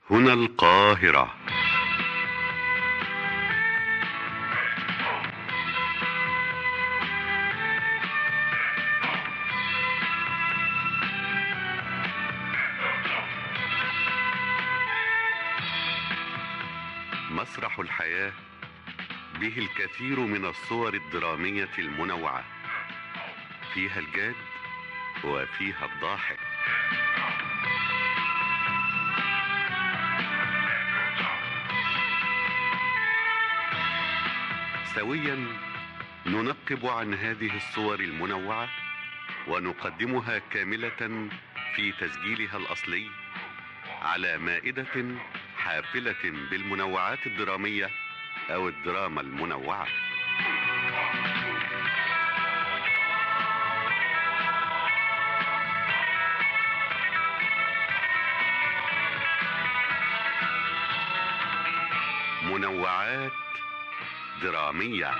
هنا القاهرة مسرح الحياة به الكثير من الصور الدرامية المنوعة فيها الجاد وفيها الضاحك سويا ننقب عن هذه الصور المنوعة ونقدمها كاملة في تسجيلها الأصلي على مائدة حافلة بالمنوعات الدرامية أو الدراما المنوعة منوعات درامية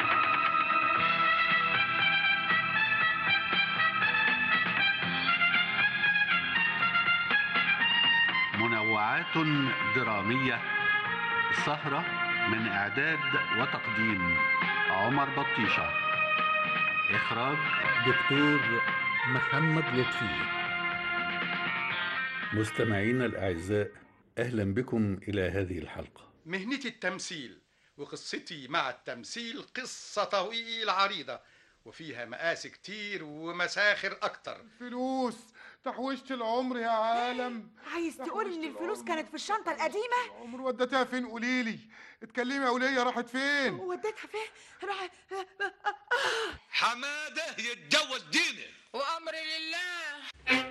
منوعات درامية سهرة من إعداد وتقديم عمر بطيشة إخراج دكتور محمد لطفي مستمعينا الأعزاء أهلا بكم إلى هذه الحلقة مهنتي التمثيل وقصتي مع التمثيل قصة طويلة عريضة وفيها مقاس كتير ومساخر أكتر فلوس تحويشة العمر يا عالم عايز تقول ان تحويشة الفلوس العمر. كانت في الشنطة القديمة العمر وديتها فين قولي لي اتكلمي يا ولية راحت فين وديتها فين راح حماده يتجوز دينه وأمر لله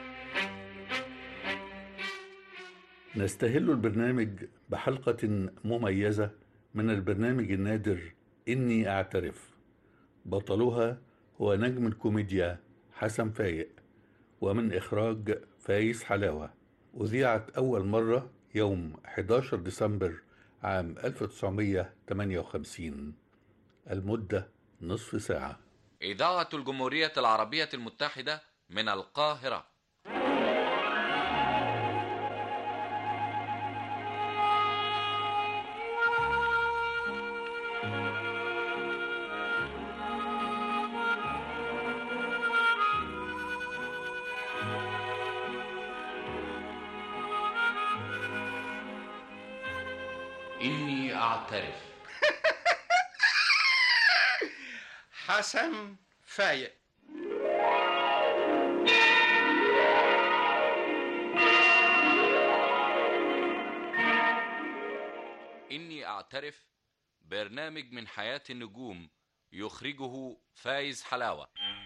نستهل البرنامج بحلقة مميزة من البرنامج النادر إني أعترف بطلها هو نجم الكوميديا حسن فايق ومن إخراج فايز حلاوة أذيعت أول مرة يوم 11 ديسمبر عام 1958 المدة نصف ساعة إذاعة الجمهورية العربية المتحدة من القاهرة إني أعترف حسن فايق إني أعترف برنامج من حياة النجوم يخرجه فايز حلاوة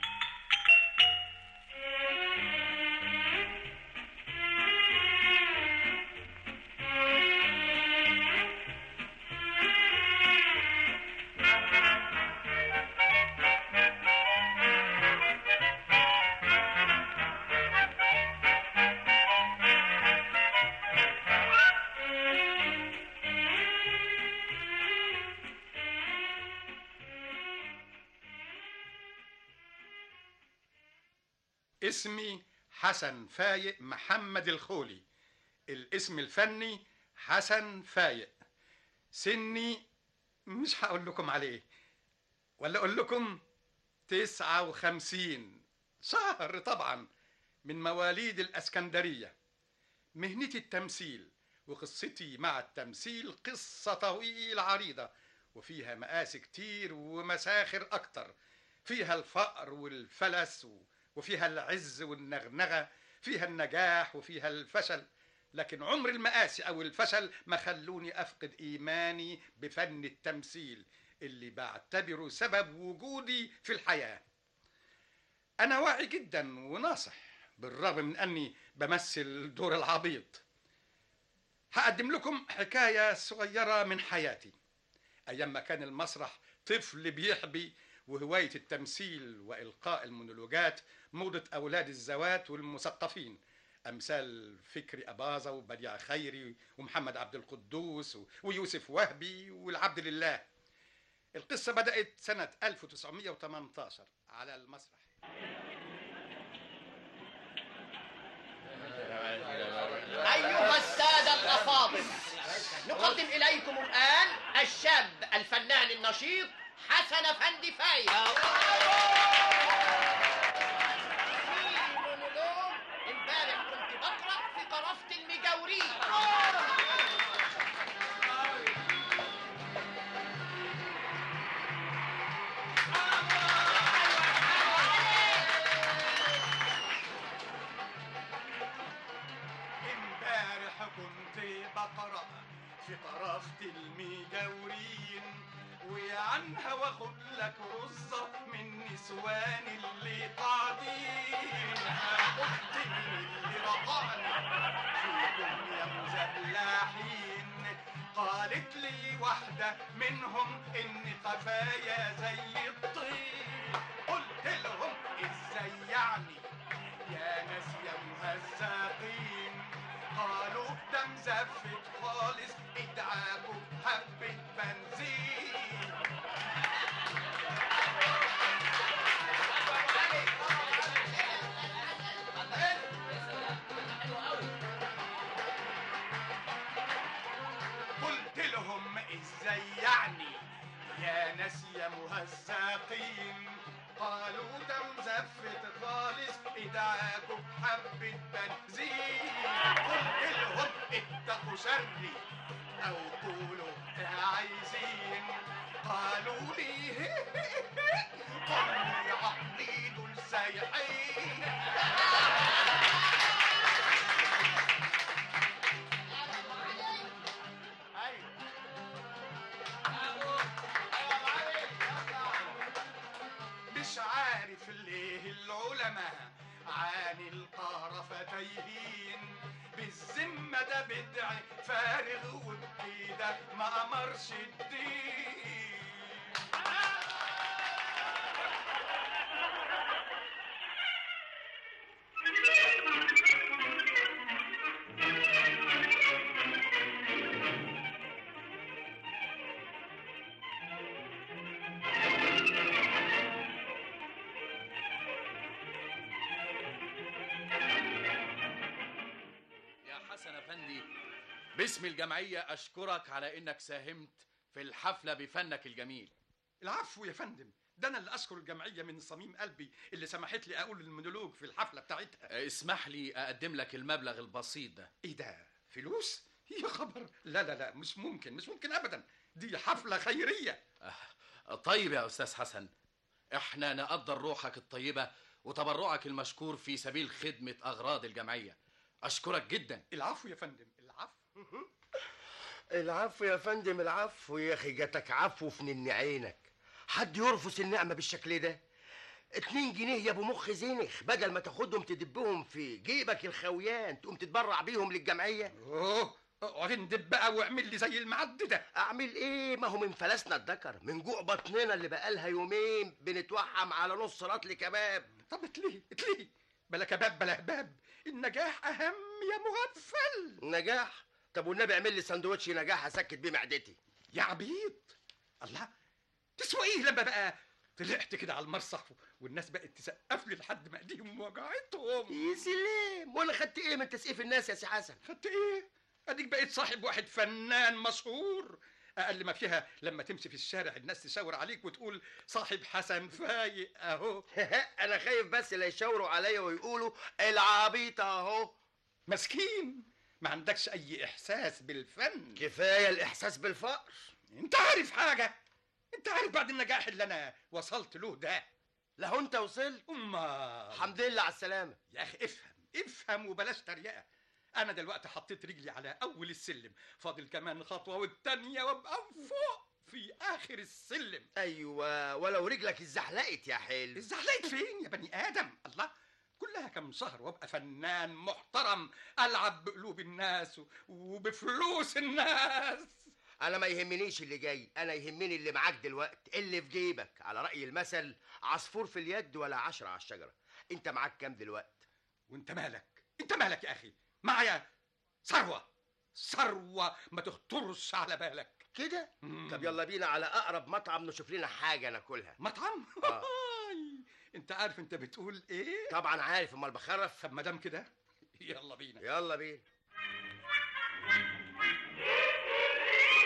اسمي حسن فايق محمد الخولي الاسم الفني حسن فايق سني مش هقول لكم عليه ولا اقول لكم تسعة وخمسين شهر طبعا من مواليد الاسكندرية مهنتي التمثيل وقصتي مع التمثيل قصة طويلة عريضة وفيها مقاس كتير ومساخر أكتر فيها الفقر والفلس و... وفيها العز والنغنغة فيها النجاح وفيها الفشل لكن عمر المآسي أو الفشل ما خلوني أفقد إيماني بفن التمثيل اللي بعتبره سبب وجودي في الحياة أنا واعي جدا وناصح بالرغم من أني بمثل دور العبيط هقدم لكم حكاية صغيرة من حياتي أيام ما كان المسرح طفل بيحبي وهواية التمثيل وإلقاء المونولوجات موضة أولاد الزوات والمثقفين أمثال فكري أباظة وبديع خيري ومحمد عبد القدوس و- ويوسف وهبي والعبد لله القصة بدأت سنة 1918 على المسرح أيها السادة الأفاضل أقدم إليكم الآن الشاب الفنان النشيط حسن أفندي فايز في مونولوج امبارح كنت بقرأ في قرافة المجاورين امبارح كنت بقرا في طرفة المجاورين وعنها واخد لك رصة من نسوان اللي قاعدين قلت مين اللي رقعني فيكم يا مزبلاحين قالت لي واحدة منهم إن قفايا زي الطين قلت لهم إزاي يعني يا ناس يا مهزقين قالوا ده مزفت خالص ادعاكوا حبة بنزين قلت لهم ازاي يعني يا ناس يا مهزقين قالوا ده مزفت خالص ادعاكوا حبة بنزين قلت لهم اتقوا شري او قولوا عايزين قالوا لي قولي عقلي دول سايحين مش عارف ليه العلماء عن القرفة تايهين بالذمة ده بدع فارغ وبكده ما أمرش الدين يا حسن افندي باسم الجمعيه اشكرك على انك ساهمت في الحفله بفنك الجميل العفو يا فندم ده انا اللي اشكر الجمعيه من صميم قلبي اللي سمحت لي اقول المونولوج في الحفله بتاعتها اسمح لي اقدم لك المبلغ البسيط ده ايه ده فلوس يا خبر لا لا لا مش ممكن مش ممكن ابدا دي حفله خيريه طيب يا استاذ حسن احنا نقدر روحك الطيبه وتبرعك المشكور في سبيل خدمه اغراض الجمعيه اشكرك جدا العفو يا فندم العفو العفو يا فندم العفو يا اخي جاتك عفو في نن عينك حد يرفض النعمه بالشكل ده اتنين جنيه يا ابو مخ زينخ بدل ما تاخدهم تدبهم في جيبك الخويان تقوم تتبرع بيهم للجمعيه اوه اقعد اندب بقى واعمل لي زي المعد ده اعمل ايه ما هو من فلسنا الذكر من جوع بطننا اللي بقالها يومين بنتوحم على نص رطل كباب طب اتليه اتليه بلا كباب بلا هباب النجاح اهم يا مغفل نجاح طب والنبي اعمل لي سندوتش نجاح اسكت بيه معدتي يا عبيط الله تسوى ايه لما بقى طلعت كده على المسرح والناس بقت تسقف لي لحد ما ايديهم وجعتهم يا سلام وانا خدت ايه من تسقيف الناس يا سي حسن خدت ايه اديك بقيت صاحب واحد فنان مشهور اقل ما فيها لما تمشي في الشارع الناس تشاور عليك وتقول صاحب حسن فايق اهو انا خايف بس لا يشاوروا عليا ويقولوا العبيط اهو مسكين ما عندكش اي احساس بالفن كفايه الاحساس بالفقر انت عارف حاجه انت عارف بعد النجاح اللي انا وصلت له ده لو انت وصلت امال الحمد لله على السلامه يا اخي افهم افهم وبلاش تريقه انا دلوقتي حطيت رجلي على اول السلم فاضل كمان خطوه والتانيه وابقى فوق في اخر السلم ايوه ولو رجلك اتزحلقت يا حلو اتزحلقت فين يا بني ادم الله كلها كم شهر وابقى فنان محترم العب بقلوب الناس و- وبفلوس الناس انا ما يهمنيش اللي جاي انا يهمني اللي معاك دلوقتي اللي في جيبك على راي المثل عصفور في اليد ولا عشرة على الشجره انت معاك كام دلوقتي وانت مالك انت مالك يا اخي معايا ثروه ثروه ما تخطرش على بالك كده مم. طب يلا بينا على اقرب مطعم نشوف لنا حاجه ناكلها مطعم آه. انت عارف انت بتقول ايه طبعا عارف امال بخرف طب ما دام كده يلا بينا يلا بينا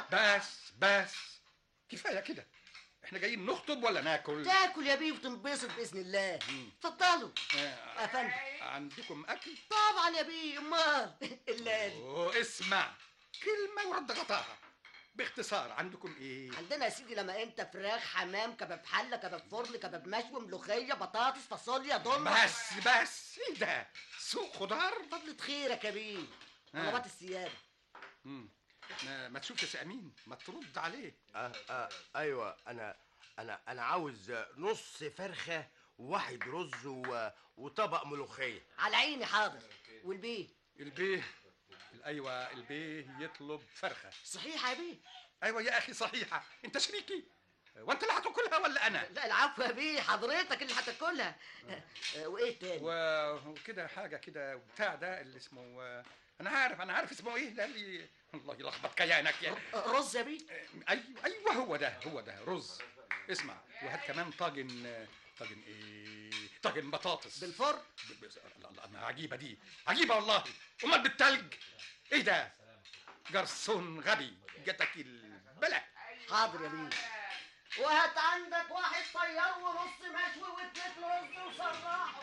بس بس كفايه كده احنا جايين نخطب ولا ناكل تاكل يا بيه وتنبسط باذن الله اتفضلوا آه، يا فندم عندكم اكل طبعا يا بيه امال الليل واسمع كلمه ورد غطاها باختصار عندكم ايه عندنا يا سيدي لما انت فراخ حمام كباب حله كباب فرن كباب مشوي ملوخيه بطاطس فاصوليا ضمه بس بس ايه ده سوق خضار فضلة خيرك يا بيه آه. طلبات السياده مم. ما, ما تشوف يا سي امين ما ترد عليه آه آه ايوه انا انا انا عاوز نص فرخه وواحد رز و... وطبق ملوخيه على عيني حاضر والبيه البيه ايوه البيه يطلب فرخه صحيح يا بيه ايوه يا اخي صحيحه انت شريكي وانت اللي هتاكلها ولا انا لا العفو يا بيه حضرتك اللي هتاكلها آه، وايه تاني و- وكده حاجه كده بتاع ده اللي اسمه انا عارف انا عارف اسمه ايه لان لي الله يلخبط كيانك يا رز يا بيه ايوه ايوه هو ده هو ده رز اسمع وهات كمان طاجن طاجن ايه طاجن بطاطس بالفرن ب- ب- الله الله ما عجيبه دي عجيبه والله امال بالتلج ايه ده جرسون غبي جاتك البلا حاضر يا بيه وهات عندك واحد طيار ونص مشوي واتنين رز وصراحه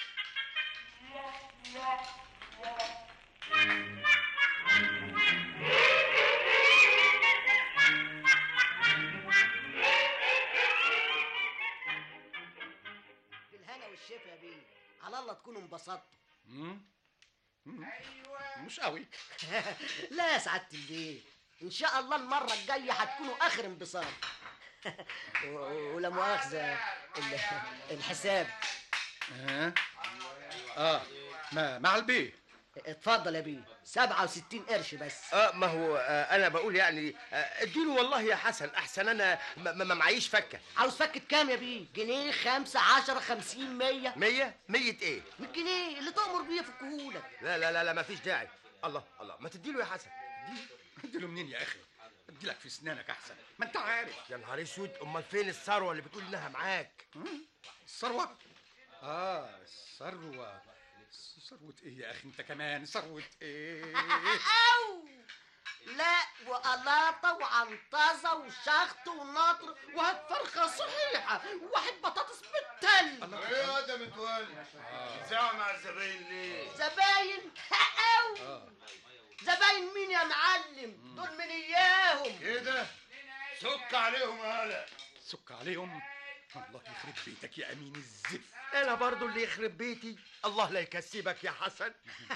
بالهنا والشفا يا بيه على الله تكونوا انبسطتوا مم؟ مم. مش قوي لا يا سعاده البيه ان شاء الله المره الجايه هتكونوا اخر انبساط و- ولا مؤاخذه ال- الحساب اه اه ما مع البيه اتفضل يا بيه 67 قرش بس اه ما هو آه انا بقول يعني آه، اديله والله يا حسن احسن انا ما, ما معيش فكه عاوز فكة كام يا بيه؟ جنيه خمسة عشرة خمسين مية مية مية ايه من الجنيه اللي تأمر بيه فكهولك لا لا لا لا ما فيش داعي الله الله ما تديله يا حسن اديله منين يا اخي اديلك في اسنانك احسن ما انت عارف يا نهار اسود امال فين الثروه اللي بتقول انها معاك الثروه اه الثروه ثروه ايه يا اخي انت كمان ثروه ايه أو لا وقلاطة وعنطزة وشخط ونطر وهات فرخة صحيحة وواحد بطاطس بالتل ايه يا ده متولي ساعة مع الزباين ليه؟ زباين أو زباين مين يا معلم؟ دول من إياهم كده سك عليهم هلا سك عليهم الله يخرب بيتك يا امين الزفت انا برضو اللي يخرب بيتي الله لا يكسبك يا حسن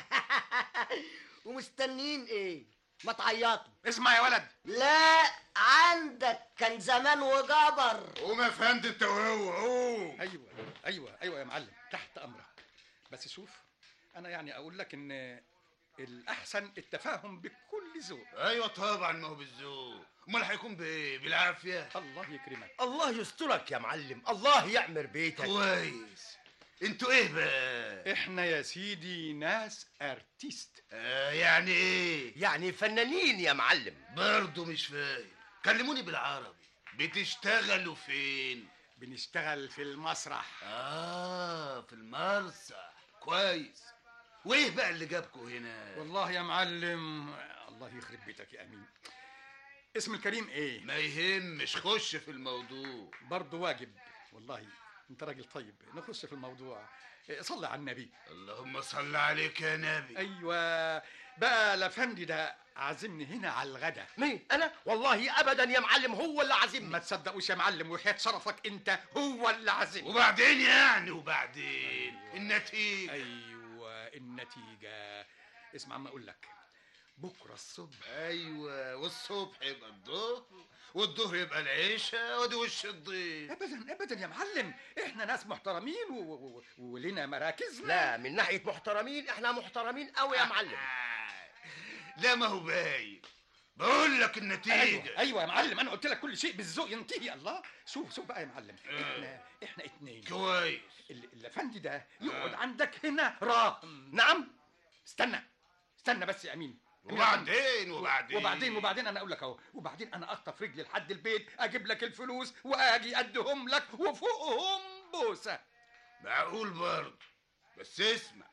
ومستنيين إيه؟ ما تعيطوا اسمع يا ولد لا عندك كان زمان وجبر قوم يا فندم انت وهو قوم ايوه ايوه ايوه يا معلم تحت امرك بس شوف انا يعني اقول لك ان الاحسن التفاهم بكل ذوق ايوه طبعا ما هو بالذوق امال هيكون بايه بالعافيه الله يكرمك الله يسترك يا معلم الله يعمر بيتك كويس انتوا ايه بقى احنا يا سيدي ناس ارتيست آه يعني ايه يعني فنانين يا معلم برضه مش فاهم كلموني بالعربي بتشتغلوا فين بنشتغل في المسرح اه في المسرح كويس وايه بقى اللي جابكوا هنا والله يا معلم الله يخرب بيتك يا امين اسم الكريم ايه ما يهمش خش في الموضوع برضه واجب والله انت راجل طيب نخش في الموضوع إيه، صلي على النبي اللهم صل عليك يا نبي ايوه بقى الافندي ده عازمني هنا على الغدا مين انا والله ابدا يا معلم هو اللي عازمني ما تصدقوش يا معلم وحياة شرفك انت هو اللي عازمني وبعدين يعني وبعدين النتيجة ايوه النتيجة اسمع ما اقول لك بكره الصبح ايوه والصبح يبقى الظهر والظهر يبقى العشاء ودي وش الضيف ابدا ابدا يا معلم احنا ناس محترمين و- و- و- ولنا مراكز لا من ناحيه محترمين احنا محترمين قوي يا معلم لا ما هو باين بقول لك النتيجة ايوه ايوه يا معلم انا قلت لك كل شيء بالذوق ينتهي الله شوف شوف بقى يا معلم احنا احنا اتنين كويس ال- الافندي ده يقعد عندك هنا راهن نعم استنى استنى بس يا امين أمين وبعدين أفندي. وبعدين وبعدين وبعدين انا اقول لك اهو وبعدين انا اخطف رجلي لحد البيت اجيب لك الفلوس واجي ادهم لك وفوقهم بوسه معقول برضه بس اسمع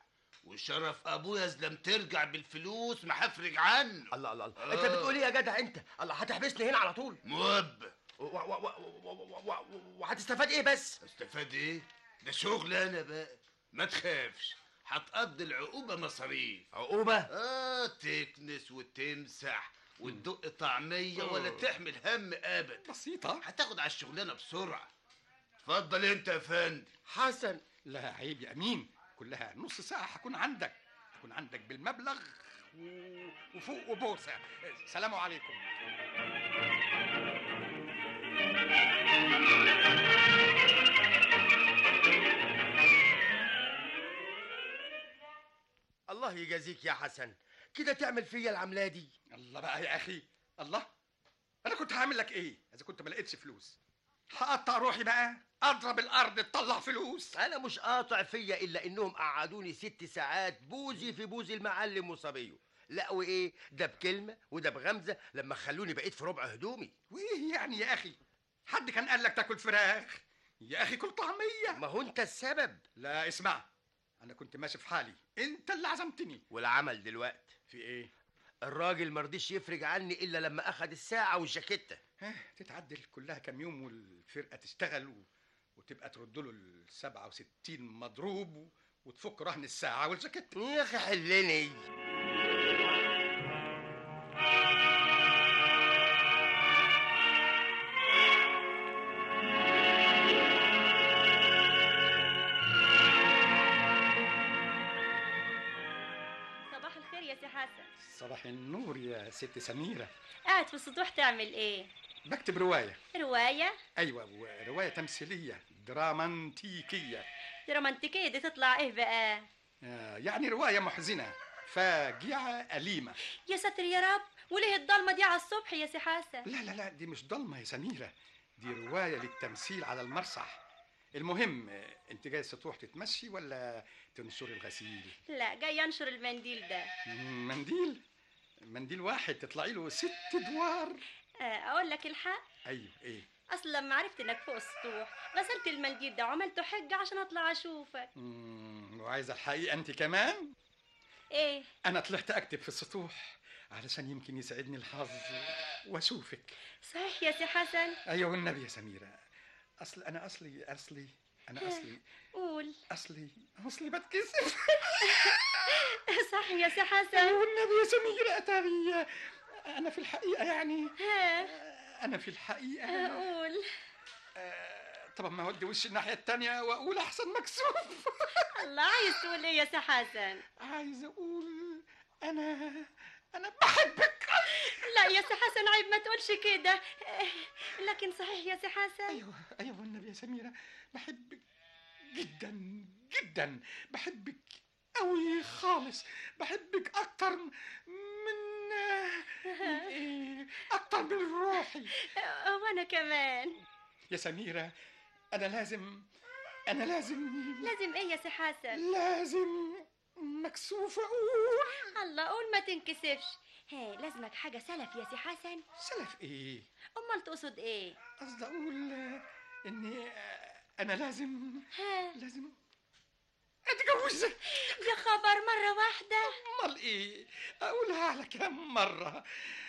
وشرف ابويا لم ترجع بالفلوس ما هفرج عنه الله الله الله انت بتقول ايه يا جدع انت الله هتحبسني هنا على طول موب و- و- و- و- و- و- وهتستفاد ايه بس استفاد ايه ده شغل انا بقى ما تخافش هتقضي العقوبة مصاريف عقوبة؟ اه تكنس وتمسح وتدق طعمية ولا تحمل هم ابدا بسيطة هتاخد على الشغلانة بسرعة اتفضل انت يا فندم حسن لا عيب يا امين كلها نص ساعة هكون عندك هكون عندك بالمبلغ و... وفوق وبوسة سلام عليكم الله يجازيك يا حسن كده تعمل فيا العملة دي الله بقى يا اخي الله انا كنت هعمل لك ايه اذا كنت ما لقيتش فلوس هقطع روحي بقى اضرب الارض تطلع فلوس انا مش قاطع فيا الا انهم قعدوني ست ساعات بوزي في بوزي المعلم وصبيه لا وايه ده بكلمه وده بغمزه لما خلوني بقيت في ربع هدومي وايه يعني يا اخي حد كان قال لك تاكل فراخ يا اخي كل طعميه ما هو انت السبب لا اسمع انا كنت ماشي في حالي انت اللي عزمتني والعمل دلوقتي في ايه الراجل مرضيش يفرج عني الا لما اخد الساعه والجاكيته ها تتعدل كلها كام يوم والفرقه تشتغل و... وتبقى ترد له ال 67 مضروب و... وتفك رهن الساعه والجاكيت يا اخي حلني صباح الخير يا سي حسن صباح النور يا ست سميره قاعد في السطوح تعمل ايه بكتب روايه رواية ايوه روايه تمثيليه دراماتيكيه دي رومانتيكية دي تطلع ايه بقى آه، يعني روايه محزنه فاجعه اليمه يا ساتر يا رب وليه الضلمة دي على الصبح يا سي حسن لا لا لا دي مش ضلمه يا سميره دي روايه للتمثيل على المسرح المهم آه، انت جاي السطوح تتمشي ولا تنشر الغسيل لا جاي انشر المنديل ده مم، منديل منديل واحد تطلعي له ست ادوار آه، اقول لك الحق ايوه ايه اصل لما عرفت انك فوق السطوح غسلت المنديل ده وعملته حجة عشان اطلع اشوفك مم، وعايزه الحقيقه انت كمان ايه انا طلعت اكتب في السطوح علشان يمكن يسعدني الحظ واشوفك صحيح يا سي حسن ايوه والنبي يا سميره اصل انا اصلي اصلي انا اصلي قول اصلي اصلي بتكسف صح يا سي حسن ايوه والنبي يا سميره اتاري انا في الحقيقه يعني ها انا في الحقيقه قول طب ما اودي وشي الناحيه التانية واقول احسن مكسوف الله عايز تقول ايه يا سي حسن عايز اقول انا انا بحبك لا يا سي حسن عيب ما تقولش كده آه، لكن صحيح يا سي حسن ايوه ايوه والنبي يا سميره بحبك جدا جدا بحبك قوي خالص بحبك اكتر من من ايه اكتر من روحي آه، وانا كمان يا سميره انا لازم انا لازم لازم ايه يا سي حسن لازم مكسوف اقول الله قول ما تنكسفش ها لازمك حاجة سلف يا سي حسن سلف ايه امال تقصد ايه قصدي اقول اني انا لازم ها لازم اتجوزك يا خبر مرة واحدة امال ايه اقولها على كم مره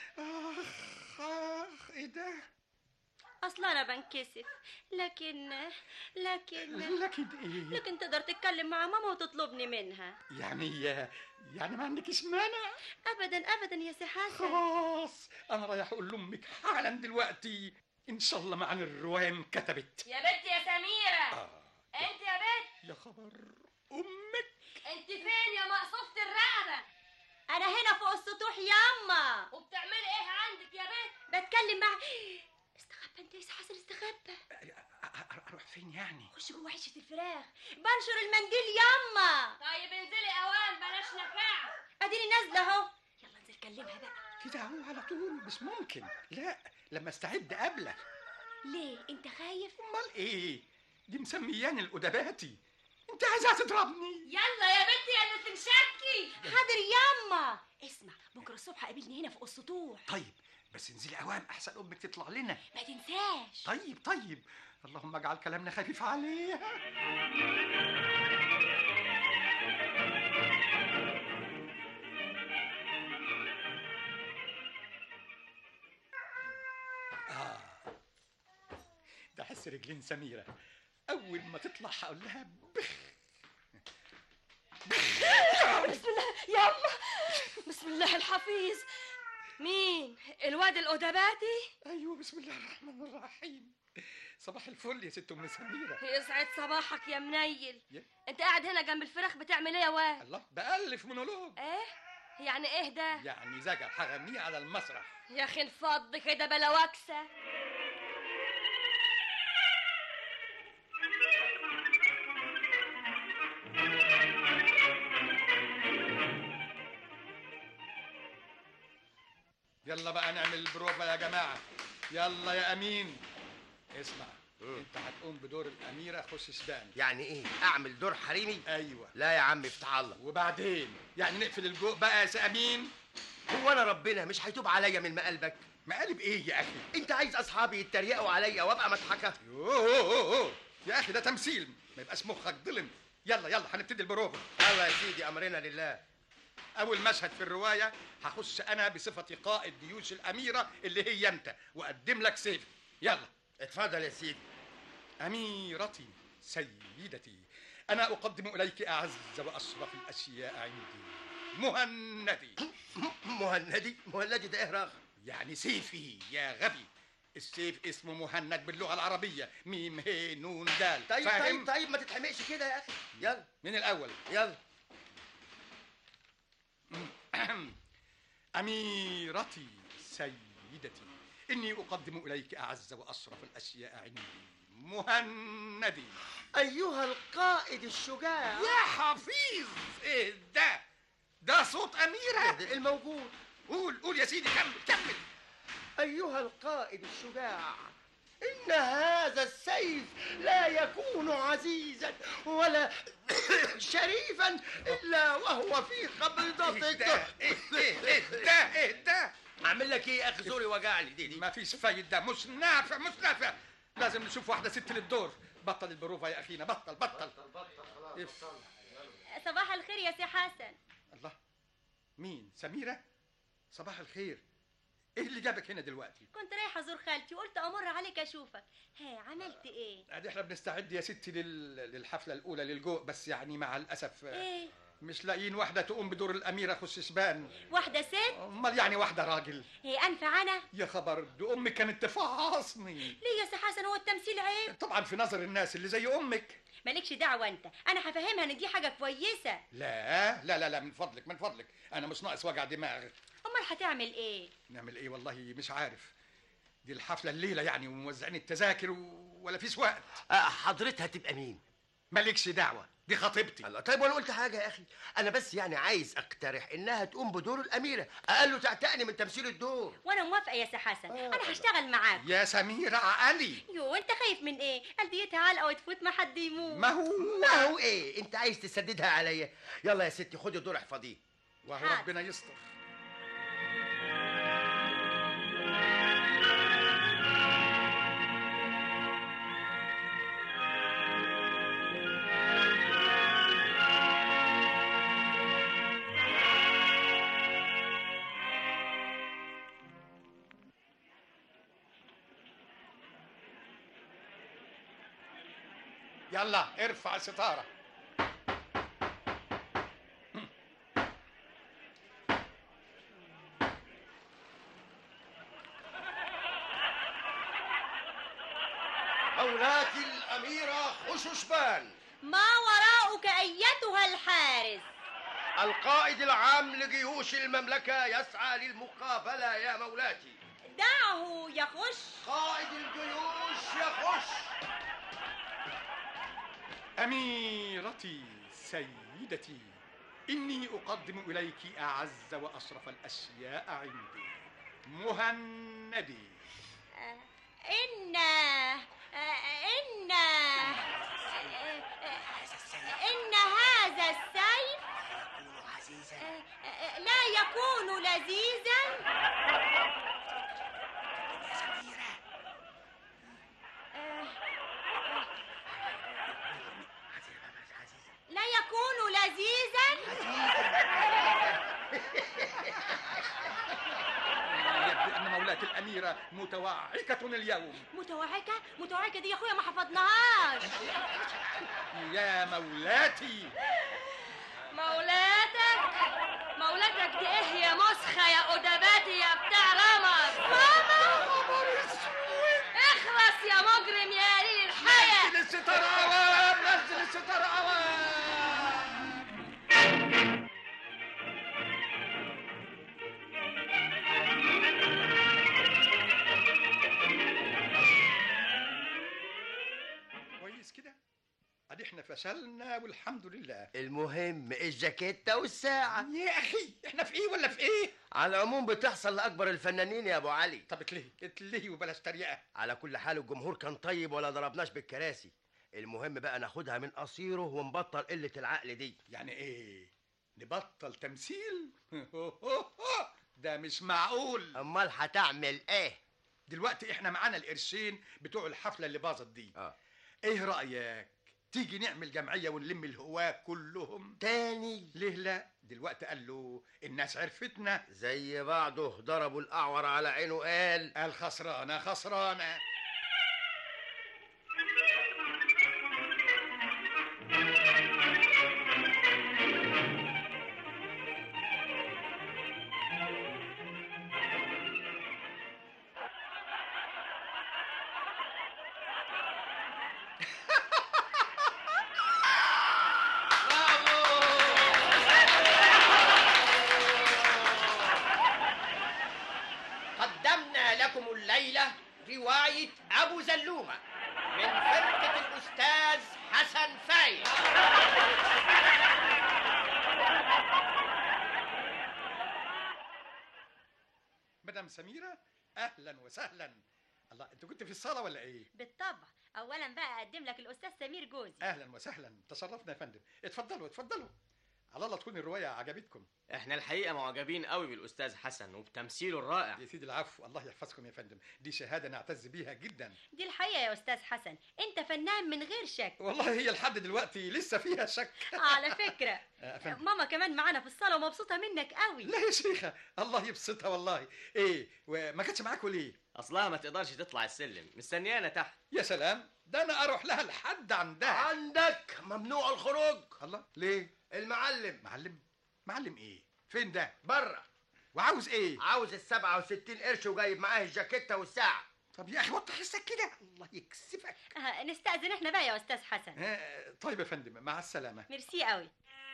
اخ اخ ايه ده اصل انا بنكسف لكن لكن لكن ايه لكن تقدر تتكلم مع ماما وتطلبني منها يعني يعني ما عندكش مانع ابدا ابدا يا سي حسن خلاص انا رايح اقول لامك حالا دلوقتي ان شاء الله معانا الروايه انكتبت يا بنت يا سميرة آه. انت يا بنت يا خبر امك انت فين يا مقصوفة الرقبة انا هنا فوق السطوح ياما وبتعملي ايه عندك يا بنت بتكلم مع استخبى انت يا سي حسن استخبى اروح فين يعني خش جوه عشه الفراخ بنشر المنديل ياما طيب انزلي اوان بلاش نفاعة اديني نازله اهو يلا انزل كلمها بقى كده اهو على طول مش ممكن لا لما استعد قبلك ليه انت خايف امال ايه دي مسمياني الادباتي انت عايزها تضربني يلا يا بنتي يا تنشكي حاضر ياما اسمع بكره الصبح قابلني هنا فوق السطوح طيب بس انزلي اوام احسن امك تطلع لنا ما تنساش طيب طيب اللهم اجعل كلامنا خفيف عليها آه ده حس رجلين سميرة أول ما تطلع هقول لها بخ بسم الله يا الله بسم الله الحفيظ مين الواد الأدباتي أيوه بسم الله الرحمن الرحيم صباح الفل يا ست أم سميرة يسعد صباحك يا منيل يا- انت قاعد هنا جنب الفراخ بتعمل ايه يا واد الله بألف مونولوج ايه يعني ايه ده يعني زجل هغنيه على المسرح يا اخي انفض كده بلا وكسه يلا بقى نعمل البروفا يا جماعة يلا يا أمين اسمع انت هتقوم بدور الأميرة خش سبان يعني ايه اعمل دور حريمي ايوه لا يا عم افتح الله وبعدين يعني نقفل الجو بقى يا سي أمين هو انا ربنا مش هيتوب عليا من مقلبك مقالب ايه يا أخي انت عايز اصحابي يتريقوا عليا وابقى مضحكه يوه أوه أوه. يا أخي ده تمثيل ما يبقاش مخك ظلم يلا يلا هنبتدي البروفا يلا يا سيدي امرنا لله أول مشهد في الرواية هخش أنا بصفتي قائد جيوش الأميرة اللي هي أنت وأقدم لك سيف يلا اتفضل يا سيدي أميرتي سيدتي أنا أقدم إليك أعز وأشرف الأشياء عندي مهندي مهندي مهندي ده ايه رغم يعني سيفي يا غبي السيف اسمه مهند باللغة العربية ميم هي نون دال طيب فاهم؟ طيب طيب ما تتحمقش كده يا اخي يلا من الأول يلا أميرتي سيدتي إني أقدم إليك أعز وأشرف الأشياء عندي مهندي ايها القائد الشجاع يا حفيظ إيه ده ده صوت أميرة ده الموجود قول قول يا سيدي كمل كمل ايها القائد الشجاع ان هذا السيف لا يكون عزيزا ولا شريفا الا وهو في إيه قبضتك ده إيه إيه إيه ده إيه ده اعمل لك ايه يا اخي زوري وجعني دي دي ما فيش فايدة مش نافع مش نافع لازم نشوف واحدة ست للدور بطل البروفة يا أخينا بطل بطل إف. صباح الخير يا سي حسن الله مين سميرة صباح الخير ايه اللي جابك هنا دلوقتي كنت رايحه ازور خالتي وقلت امر عليك اشوفك ها عملت ايه ادي احنا بنستعد يا ستي لل... للحفلة الأولى للجوء بس يعني مع الأسف آه، ايه مش لاقيين واحدة تقوم بدور الأميرة خش سبان واحده ست أمال يعني واحدة راجل هي انفع انا يا خبر دي أمك كانت تفعصني ليه يا سي حسن هو التمثيل عيب طبعا في نظر الناس اللي زي أمك مالكش دعوه انت انا هفهمها ان دي حاجه كويسه لا لا لا لا من فضلك من فضلك أنا مش ناقص وجع دماغ امال هتعمل ايه نعمل إيه والله مش عارف دي الحفلة الليلة يعني وموزعين التذاكر و... ولا فيش وقت آه، حضرتها تبقى مين مالكش دعوة دي خطيبتي الله طيب وانا قلت حاجه يا اخي انا بس يعني عايز اقترح انها تقوم بدور الاميره اقل تعتقني من تمثيل الدور وانا موافقه يا سي حسن انا هشتغل معاك يا سميرة عقلي يو انت خايف من ايه قلبيتها علقه وتفوت ما حد يموت ما هو ما هو ايه انت عايز تسددها عليا يلا يا ستي خدي الدور احفظيه وهو حاضر. ربنا يستر يلا ارفع الستارة مولاتي الاميره خشوشبان ما وراءك ايتها الحارس القائد العام لجيوش المملكه يسعى للمقابله يا مولاتي دعه يخش قائد الجيوش يخش أميرتي سيدتي إني أقدم إليك أعز وأشرف الأشياء عندي مهندي آه، إن آه، إن آه، إن هذا السيف آه، آه، لا يكون لذيذا آه، لا يكون لذيذا سميرة متوعكة اليوم متوعكة متوعكة دي يا اخويا ما حفظناهاش يا مولاتي مولاتك مولاتك دي ايه يا مسخة يا أدباتي يا بتاع رمز ماما اخلص يا مجرم يا قليل الحياة نزل الستار عوام نزل الستار عوام كويس كده ادي احنا فشلنا والحمد لله المهم الجاكيتة والساعة يا اخي احنا في ايه ولا في ايه على العموم بتحصل لأكبر الفنانين يا أبو علي طب اتلهي اتلهي وبلاش تريقة على كل حال الجمهور كان طيب ولا ضربناش بالكراسي المهم بقى ناخدها من قصيره ونبطل قلة العقل دي يعني ايه نبطل تمثيل ده مش معقول امال هتعمل ايه دلوقتي احنا معانا القرشين بتوع الحفله اللي باظت دي اه ايه رايك تيجي نعمل جمعيه ونلم الهواه كلهم تاني ليه لا دلوقتي قال له الناس عرفتنا زي بعضه ضربوا الأعور على عينه قال قال خسرانه خسرانه قدمنا لكم الليلة رواية أبو زلومة من فرقة الأستاذ حسن فايق مدام سميره اهلا وسهلا الله انت كنت في الصاله ولا ايه بالطبع اولا بقى اقدم لك الاستاذ سمير جوزي اهلا وسهلا تشرفنا يا فندم اتفضلوا اتفضلوا على الله تكون الروايه عجبتكم احنا الحقيقه معجبين قوي بالاستاذ حسن وبتمثيله الرائع يا سيدي العفو الله يحفظكم يا فندم دي شهاده نعتز بيها جدا دي الحقيقه يا استاذ حسن انت فنان من غير شك والله هي لحد دلوقتي لسه فيها شك على فكره يا فندم. ماما كمان معانا في الصاله ومبسوطه منك قوي لا يا شيخه الله يبسطها والله ايه وما كانتش معاكم ليه اصلها ما تقدرش تطلع السلم مستنيانا تحت يا سلام ده انا اروح لها لحد عندها عندك ممنوع الخروج الله ليه المعلم معلم معلم ايه فين ده بره وعاوز ايه عاوز ال 67 قرش وجايب معاه الجاكيتة والساعة طب يا اخي وطي حسك كده الله يكسفك آه، نستأذن احنا بقى يا استاذ حسن آه، طيب يا فندم مع السلامه ميرسي قوي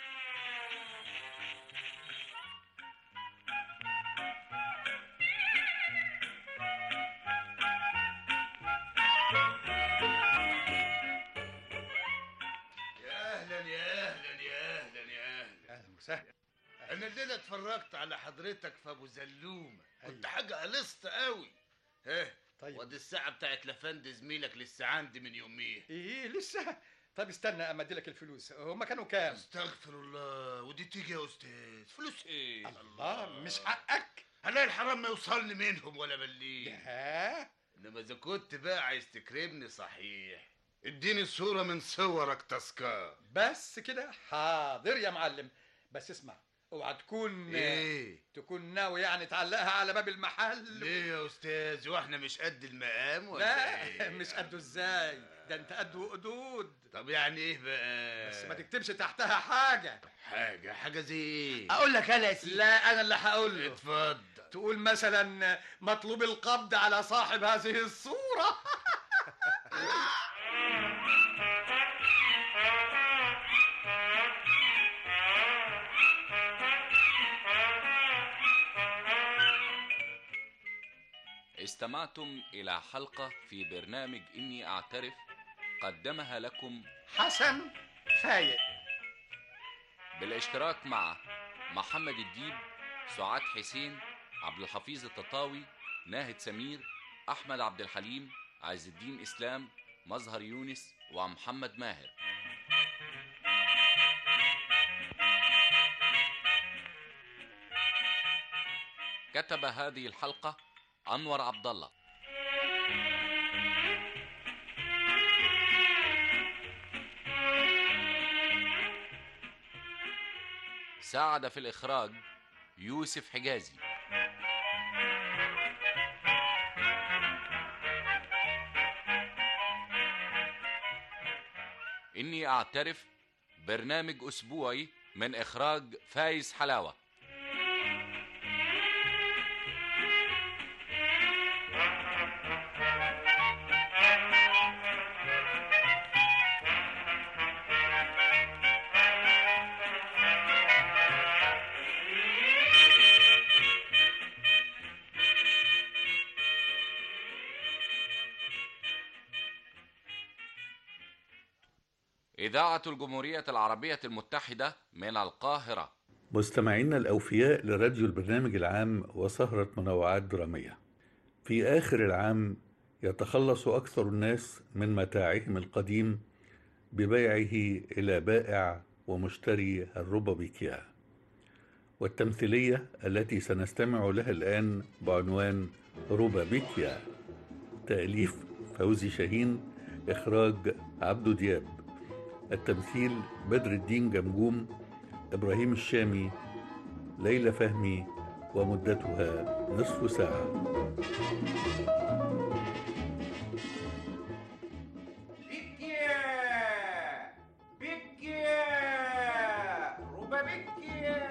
يا اهلا يا اهلا يا اهلا يا اهلا اهلا وسهلا انا الليله اتفرجت على حضرتك في ابو زلومه كنت أيوة. حاجه قلصت قوي ها طيب. ودي الساعه بتاعت لفند زميلك لسه عندي من يومين ايه لسه طب استنى اما ادي لك الفلوس هما كانوا كام استغفر الله ودي تيجي يا استاذ فلوس ايه الله مش حقك انا الحرام ما يوصلني منهم ولا بليه ها انما اذا كنت بقى عايز تكرمني صحيح اديني صوره من صورك تذكار بس كده حاضر يا معلم بس اسمع اوعى تكون ايه تكون ناوي يعني تعلقها على باب المحل ليه يا استاذ واحنا مش قد المقام ولا لا ايه مش قده ازاي ده انت قده قدود طب يعني ايه بقى بس ما تكتبش تحتها حاجه حاجه حاجه زي ايه اقول لك انا يا سيدي لا انا اللي هقول له اتفضل تقول مثلا مطلوب القبض على صاحب هذه الصوره استمعتم إلى حلقة في برنامج إني أعترف قدمها لكم حسن فايق بالاشتراك مع محمد الديب سعاد حسين عبد الحفيظ التطاوي ناهد سمير أحمد عبد الحليم عز الدين إسلام مظهر يونس ومحمد ماهر كتب هذه الحلقة أنور عبد الله ساعد في الإخراج يوسف حجازي إني أعترف برنامج أسبوعي من إخراج فايز حلاوة إذاعة الجمهورية العربية المتحدة من القاهرة مستمعينا الأوفياء لراديو البرنامج العام وسهرة منوعات درامية في آخر العام يتخلص أكثر الناس من متاعهم القديم ببيعه إلى بائع ومشتري الروبابيكيا والتمثيلية التي سنستمع لها الآن بعنوان روبابيكيا تأليف فوزي شاهين إخراج عبدو دياب التمثيل بدر الدين جمجوم إبراهيم الشامي ليلى فهمي ومدتها نصف ساعة بكيا بكيا روبا بكيا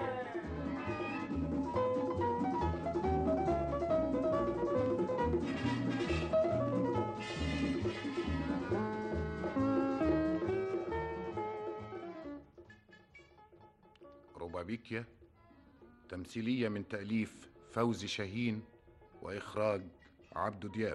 روبابيكيا تمثيلية من تأليف فوزي شاهين وإخراج عبدو دياب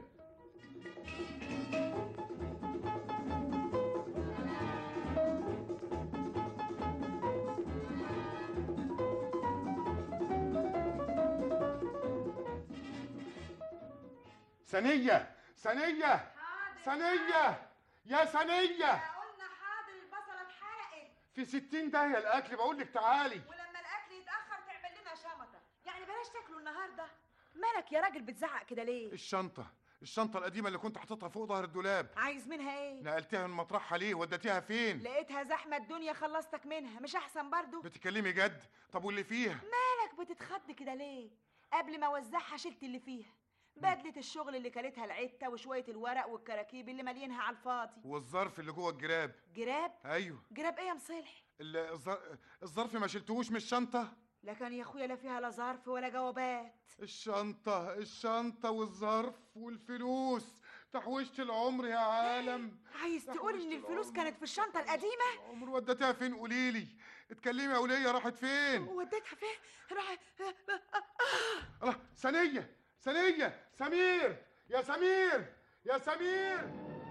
ثانية ثانية ثانية يا ثانية قلنا حاضر البصلة اتحرقت في ستين داهية الأكل بقول لك تعالي ولما الاكل يتاخر تعمل لنا شمطه يعني بلاش تاكلوا النهارده مالك يا راجل بتزعق كده ليه الشنطة الشنطة القديمة اللي كنت حاططها فوق ظهر الدولاب عايز منها ايه نقلتها من مطرحها ليه وديتيها فين لقيتها زحمه الدنيا خلصتك منها مش احسن برضو بتتكلمي جد طب واللي فيها مالك بتتخض كده ليه قبل ما اوزعها شلت اللي فيها بدلة الشغل اللي كلتها العتة وشوية الورق والكراكيب اللي مالينها على الفاضي والظرف اللي جوه الجراب جراب ايوه جراب ايه يا مصلح ال- الظر- الظرف ما شلتهوش من الشنطة لا كان يا اخويا لا فيها لا ظرف ولا جوابات الشنطة الشنطة والظرف والفلوس تحويشة العمر يا عالم عايز تقول ان الفلوس كانت في الشنطة القديمة عمر وديتها فين قوليلي اتكلمي يا ولية راحت فين وديتها فين راح الله ثانية ثانية سمير يا سمير يا سمير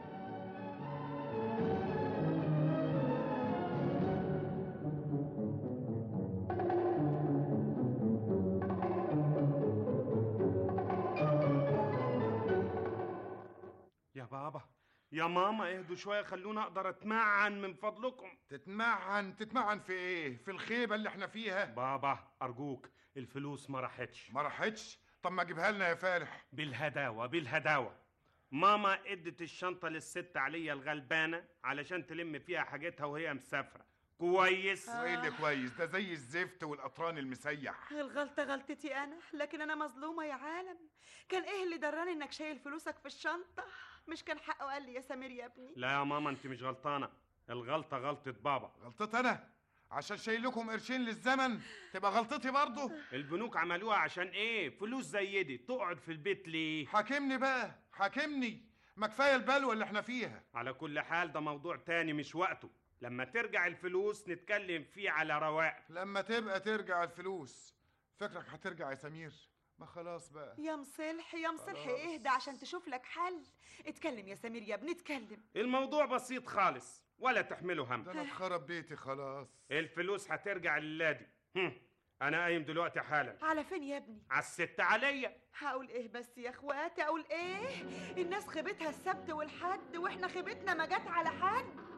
يا بابا يا ماما اهدوا شويه خلونا اقدر اتمعن من فضلكم تتمعن تتمعن في ايه في الخيبة اللي احنا فيها بابا ارجوك الفلوس ما راحتش ما راحتش طب ما اجيبها لنا يا فالح بالهداوه بالهداوه ماما ادت الشنطه للست عليا الغلبانه علشان تلم فيها حاجتها وهي مسافره كويس وايه اللي كويس ده زي الزفت والقطران المسيح الغلطة غلطتي أنا لكن أنا مظلومة يا عالم كان إيه اللي دراني إنك شايل فلوسك في الشنطة مش كان حقه قال لي يا سمير يا ابني لا يا ماما انت مش غلطانه الغلطه غلطه بابا غلطتي انا عشان شايل لكم قرشين للزمن تبقى غلطتي برضه البنوك عملوها عشان ايه فلوس زي دي تقعد في البيت ليه حاكمني بقى حاكمني ما كفايه البلوه اللي احنا فيها على كل حال ده موضوع تاني مش وقته لما ترجع الفلوس نتكلم فيه على رواق لما تبقى ترجع الفلوس فكرك هترجع يا سمير ما خلاص بقى يا مصلح يا مصلح اهدى عشان تشوف لك حل اتكلم يا سمير يا ابني اتكلم الموضوع بسيط خالص ولا تحمله هم ده انا اتخرب بيتي خلاص الفلوس هترجع للادي هم، انا قايم دلوقتي حالا على فين يا ابني على الست عليا هقول ايه بس يا اخواتي اقول ايه الناس خيبتها السبت والحد واحنا خيبتنا ما جت على حد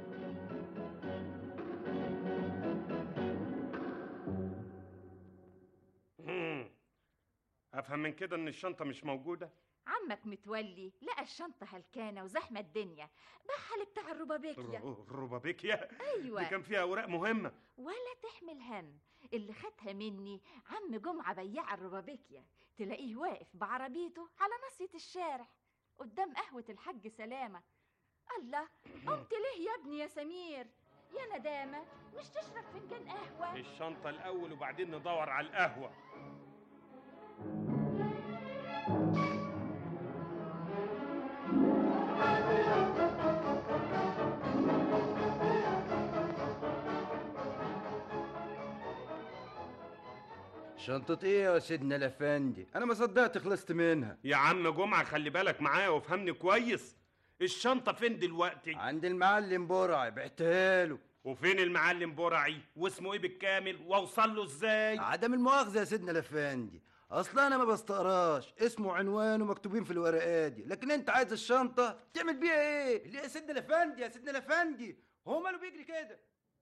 هم، افهم من كده ان الشنطه مش موجوده عمك متولي لقى الشنطة هلكانة وزحمة الدنيا بحل بتاع الروبابيكيا رو- روبابيكيا أيوة. دي كان فيها اوراق مهمه ولا تحمل هم اللي خدها مني عم جمعة بياع الروبابيكيا تلاقيه واقف بعربيته على ناصية الشارع قدام قهوة الحاج سلامة الله قمت ليه يا ابني يا سمير يا ندامة مش تشرب فنجان قهوة الشنطة الأول وبعدين ندور على القهوة شنطة ايه يا سيدنا الافندي انا ما صدقت خلصت منها يا عم جمعة خلي بالك معايا وافهمني كويس الشنطة فين دلوقتي؟ عند المعلم برعي بعتها له وفين المعلم برعي؟ واسمه ايه بالكامل؟ واوصل له ازاي؟ عدم المؤاخذة يا سيدنا الافندي اصل انا ما بستقراش اسمه وعنوانه مكتوبين في الورقات دي لكن انت عايز الشنطة تعمل بيها ايه؟ ليه يا سيدنا الافندي يا سيدنا الافندي هو ماله بيجري كده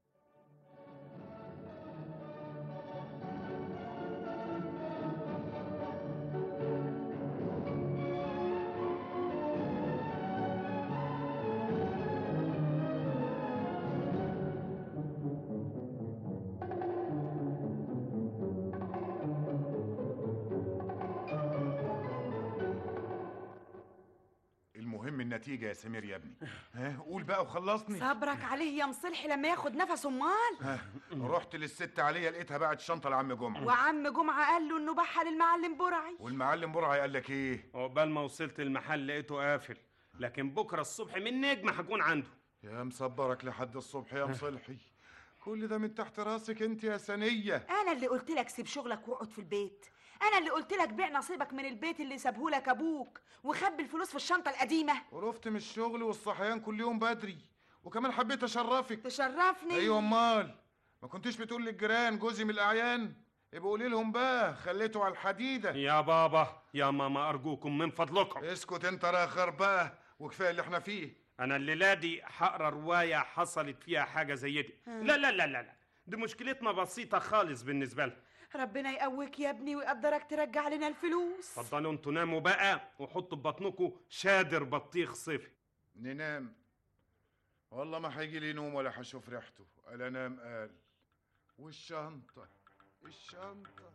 المهم النتيجة يا سمير يا ابني ها قول بقى وخلصني صبرك عليه يا مصلحي لما ياخد نفسه امال ها رحت للست عليا لقيتها باعت الشنطة لعم جمعة وعم جمعة قال له انه بحى للمعلم برعي والمعلم برعي قال لك ايه عقبال ما وصلت المحل لقيته قافل لكن بكرة الصبح من نجم هكون عنده يا مصبرك لحد الصبح يا مصلحي كل ده من تحت راسك انت يا سنية انا اللي قلت لك سيب شغلك واقعد في البيت انا اللي قلت لك بيع نصيبك من البيت اللي سابهولك ابوك وخبي الفلوس في الشنطه القديمه ورفت من الشغل والصحيان كل يوم بدري وكمان حبيت اشرفك تشرفني ايوه امال ما كنتش بتقول للجيران جوزي من الاعيان يبقى قولي لهم بقى خليته على الحديده يا بابا يا ماما أرجوكم من فضلكم اسكت انت راخر بقى وكفايه اللي احنا فيه أنا الليلة دي هقرا رواية حصلت فيها حاجة زي دي ها. لا لا لا لا لا دي مشكلتنا بسيطة خالص بالنسبة لها ربنا يقويك يا ابني ويقدرك ترجع لنا الفلوس اتفضلوا انتوا ناموا بقى وحطوا في بطنكم شادر بطيخ صيفي ننام والله ما هيجي لي نوم ولا هشوف ريحته قال انام قال والشنطه الشنطه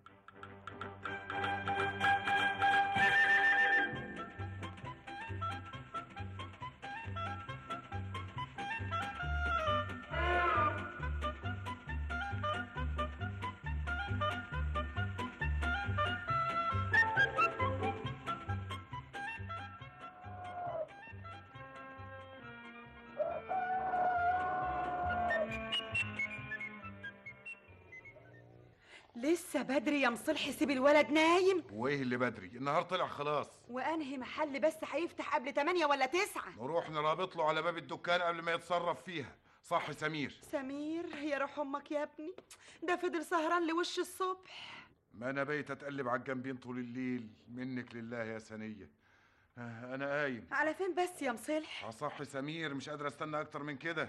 لسه بدري يا مصلحي سيب الولد نايم وايه اللي بدري النهار طلع خلاص وانهي محل بس هيفتح قبل 8 ولا 9 نروح نرابط له على باب الدكان قبل ما يتصرف فيها صح سمير سمير يا روح امك يا ابني ده فضل سهران لوش الصبح ما انا بيت اتقلب على الجنبين طول الليل منك لله يا سنيه آه، انا قايم على فين بس يا مصلح هصحي سمير مش قادر استنى اكتر من كده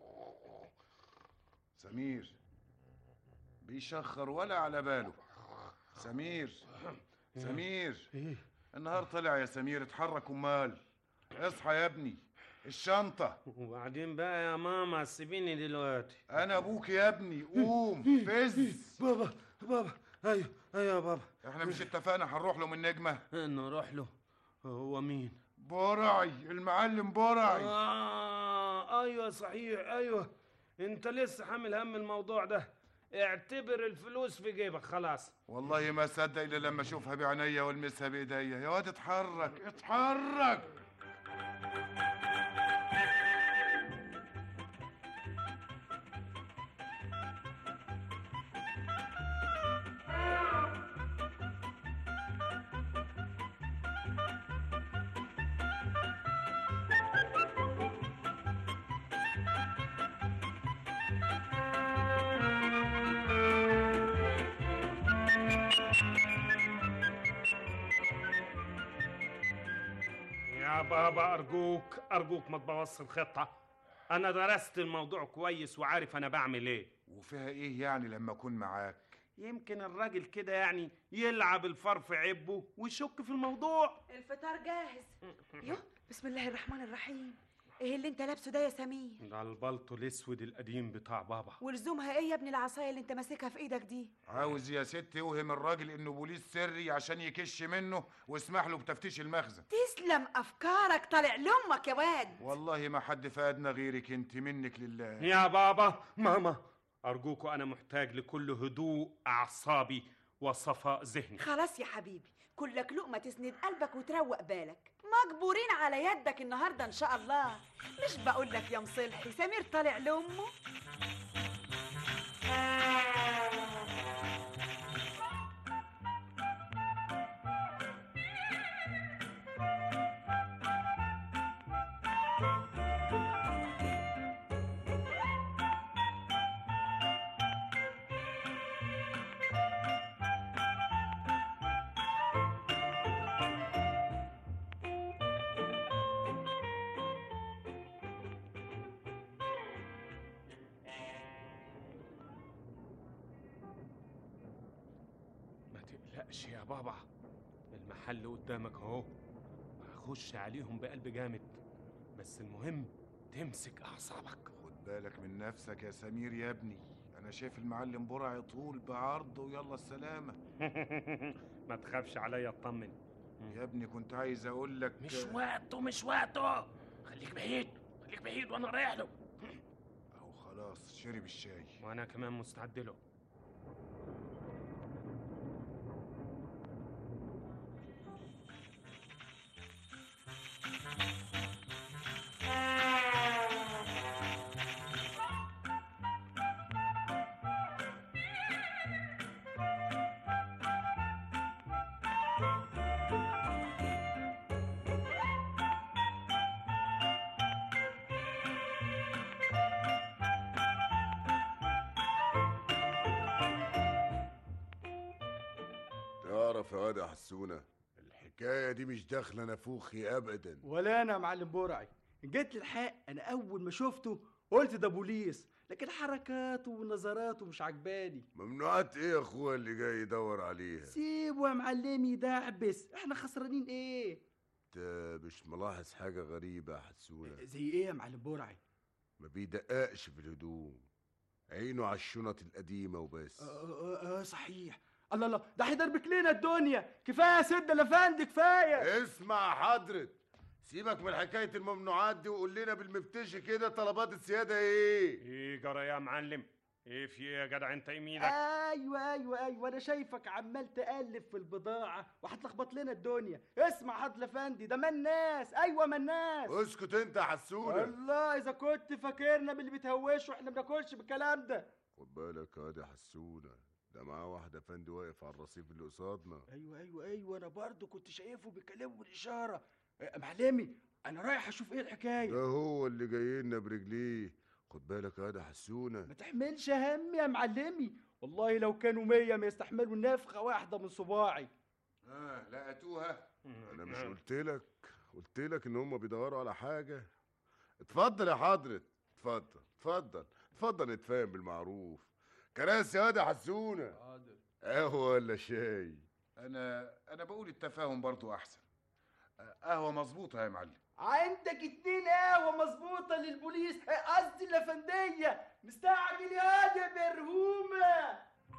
سمير بيشخر ولا على باله سمير سمير النهار طلع يا سمير اتحرك امال اصحى يا ابني الشنطة وبعدين بقى يا ماما سيبيني دلوقتي انا ابوك يا ابني قوم فز بابا بابا ايوه ايوه يا بابا احنا مش اتفقنا هنروح له من نجمة نروح له هو مين برعي المعلم برعي آه ايوه صحيح ايوه انت لسه حامل هم الموضوع ده اعتبر الفلوس في جيبك خلاص والله ما صدق الا لما اشوفها بعينيا والمسها بايديا يا واد اتحرك اتحرك يا بابا ارجوك ارجوك ما تبوظش الخطه انا درست الموضوع كويس وعارف انا بعمل ايه وفيها ايه يعني لما اكون معاك يمكن الراجل كده يعني يلعب الفار في عبه ويشك في الموضوع الفطار جاهز يو بسم الله الرحمن الرحيم ايه اللي انت لابسه ده يا سمير ده البلطو الاسود القديم بتاع بابا ولزومها ايه يا ابني العصايه اللي انت ماسكها في ايدك دي عاوز يا ست يوهم الراجل انه بوليس سري عشان يكش منه ويسمح له بتفتيش المخزن تسلم افكارك طالع لامك يا واد والله ما حد فادنا غيرك انت منك لله يا بابا ماما أرجوكوا أنا محتاج لكل هدوء أعصابي وصفاء ذهني خلاص يا حبيبي كلك لقمه تسند قلبك وتروق بالك مجبورين على يدك النهارده ان شاء الله مش بقول لك يا مصلحي سمير طالع لامه ما تقلقش يا بابا المحل قدامك اهو هخش عليهم بقلب جامد بس المهم تمسك أعصابك خد بالك من نفسك يا سمير يا ابني انا شايف المعلم برعي طول بعرض ويلا السلامة ما تخافش عليا اطمن يا ابني كنت عايز اقول لك مش وقته مش وقته خليك بعيد خليك بعيد وانا رايح له اهو خلاص شرب الشاي وانا كمان مستعد له تعرف يا واد يا حسونة الحكاية دي مش داخلة نافوخي أبدا ولا انا يا معلم برعي جيت للحق انا اول ما شفته قلت ده بوليس لكن حركاته ونظراته مش عجباني ممنوعات إيه يا أخويا اللي جاي يدور عليها سيبه يا معلمي دعبس احنا خسرانين ايه أنت مش ملاحظ حاجة غريبة يا حسونة زي ايه يا معلم برعي ما بيدققش في الهدوم عينه على الشنط القديمة وبس اه, آه, آه صحيح الله الله ده هيدربك لنا الدنيا كفايه يا سيدنا الافندي كفايه اسمع حضرة سيبك من حكاية الممنوعات دي وقول لنا بالمفتشي كده طلبات السيادة ايه ايه جرى يا معلم ايه في ايه يا جدع انت يمينك ايوه ايوه ايوه انا شايفك عمال تقلب في البضاعه وهتلخبط لنا الدنيا اسمع حضل افندي ده مناس ايوه مناس اسكت انت يا حسونة الله اذا كنت فاكرنا باللي بتهوشه احنا ما بناكلش بالكلام ده خد بالك يا واد حسونة ده معاه واحد افندي واقف على الرصيف اللي قصادنا ايوه ايوه ايوه انا برضو كنت شايفه بيكلمه بالاشاره آه، معلمي انا رايح اشوف ايه الحكايه ده هو اللي جاي لنا برجليه خد بالك يا واد حسونة ما تحملش هم يا معلمي والله لو كانوا مية ما يستحملوا نفخه واحده من صباعي اه لقيتوها انا مش قلت لك قلت لك ان هم بيدوروا على حاجه اتفضل يا حضرة اتفضل اتفضل اتفضل نتفاهم بالمعروف كراسي يا واد يا حسونه حاضر قهوه ولا شاي انا انا بقول التفاهم برضو احسن آه، قهوة مظبوطة يا معلم عندك اتنين قهوة مظبوطة للبوليس آه، قصدي الأفندية مستعجل يا يا برهومة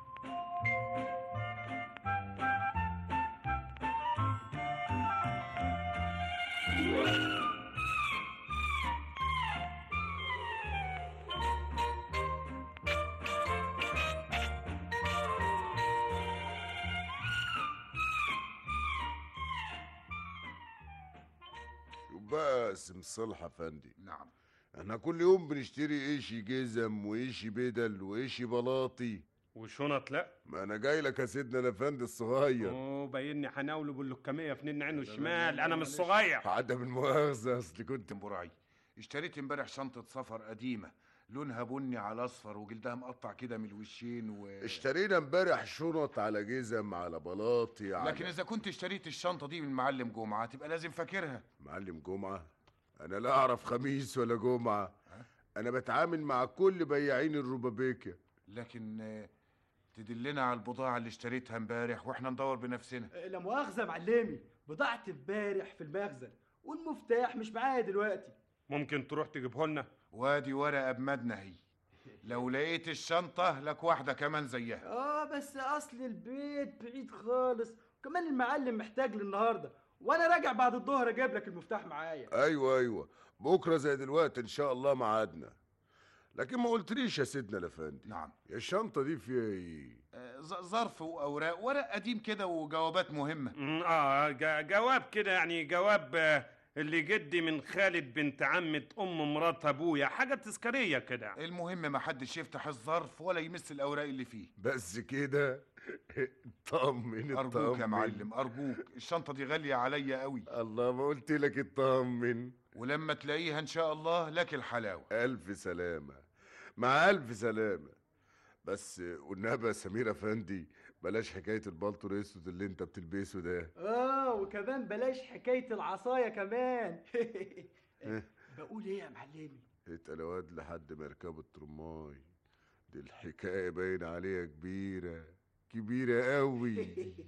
شوف بقى يا سم صلح افندي نعم احنا كل يوم بنشتري ايشي جزم وايشي بدل وايشي بلاطي وشنط لا ما انا جاي لك يا سيدنا الافندي الصغير اوه باينني هناوله باللكميه في نين عينه الشمال انا مش صغير عدم المؤاخذه اصل كنت براعي اشتريت امبارح شنطة سفر قديمة لونها بني على اصفر وجلدها مقطع كده من الوشين و... اشترينا امبارح شنط على جزم على بلاطي على لكن اذا كنت اشتريت الشنطة دي من معلم جمعة تبقى لازم فاكرها معلم جمعة أنا لا أعرف خميس ولا جمعة أنا بتعامل مع كل بياعين الروبابيكيا لكن آه، تدلنا على البضاعة اللي اشتريتها امبارح واحنا ندور بنفسنا آه، لا مؤاخذة يا معلمي بضاعتي امبارح في المخزن والمفتاح مش معايا دلوقتي ممكن تروح تجيبه لنا وادي ورقه بمدنى هي لو لقيت الشنطه لك واحده كمان زيها اه بس اصل البيت بعيد خالص كمان المعلم محتاج لي النهارده وانا راجع بعد الظهر اجيب لك المفتاح معايا ايوه ايوه بكره زي دلوقتي ان شاء الله ميعادنا لكن ما قلتليش يا سيدنا الافندي نعم يا الشنطه دي فيها ايه آه، ز- ظرف واوراق ورق قديم كده وجوابات مهمه مم، اه جا- جواب كده يعني جواب آه، اللي جدي من خالد بنت عمة ام مرات ابويا حاجه تذكاريه كده المهم ما حدش يفتح الظرف ولا يمس الاوراق اللي فيه بس كده اطمن ارجوك يا اطمن. معلم ارجوك الشنطه دي غاليه عليا قوي الله ما قلت لك اطمن ولما تلاقيها ان شاء الله لك الحلاوه الف سلامه مع الف سلامه بس والنبي يا سمير افندي بلاش حكايه البلطو الاسود اللي انت بتلبسه ده اه وكمان بلاش حكايه العصايه كمان ها، بقول ايه يا معلمي اتقل يا واد لحد ما يركبوا الترماي دي الحكايه باين عليها كبيره كبيره قوي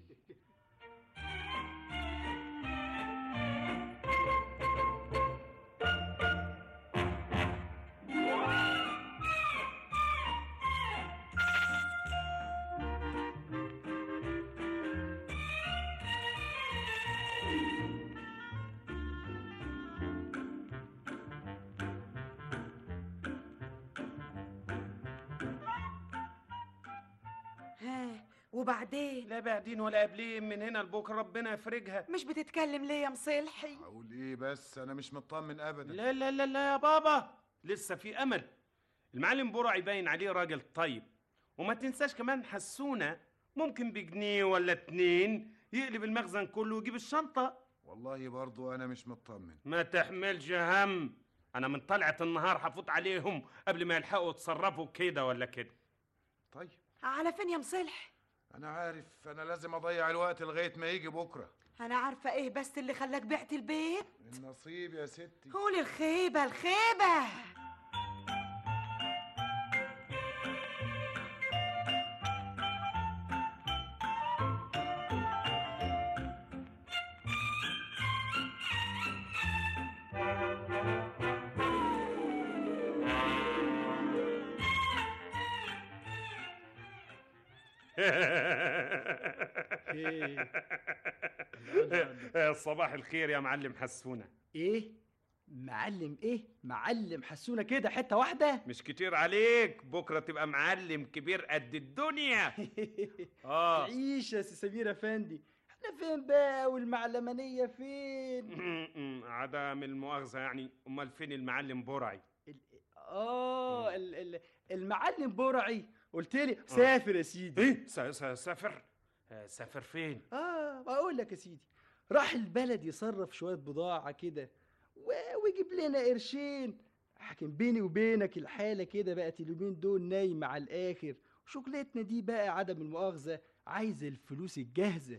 ها وبعدين لا بعدين ولا قبلين من هنا لبكره ربنا يفرجها مش بتتكلم ليه يا مصلحي اقول ايه بس انا مش مطمن ابدا لا لا لا لا يا بابا لسه في امل المعلم برع يبين عليه راجل طيب وما تنساش كمان حسونا ممكن بجنيه ولا اتنين يقلب المخزن كله ويجيب الشنطه والله برضو انا مش مطمن ما تحملش هم انا من طلعه النهار هفوت عليهم قبل ما يلحقوا يتصرفوا كده ولا كده طيب على فين يا مصلحي انا عارف انا لازم اضيع الوقت لغايه ما يجي بكره انا عارفه ايه بس اللي خلاك بعت البيت النصيب يا ستي قول الخيبه الخيبه صباح الخير يا معلم حسونه ايه معلم ايه معلم حسونا كده حته واحده مش كتير عليك بكره تبقى معلم كبير قد الدنيا اه عيش يا سي سمير افندي احنا فين بقى والمعلمانيه فين عدم المؤاخذه يعني امال فين المعلم برعي اه ال- ال- المعلم برعي قلت لي سافر يا سيدي ايه سا- سا- سافر آه، سافر فين اه بقول لك يا سيدي راح البلد يصرف شويه بضاعه كده و- ويجيب لنا قرشين حكم بيني وبينك الحاله كده بقت اليومين دول نايمه على الاخر وشغلتنا دي بقى عدم المؤاخذه عايزه الفلوس الجاهزه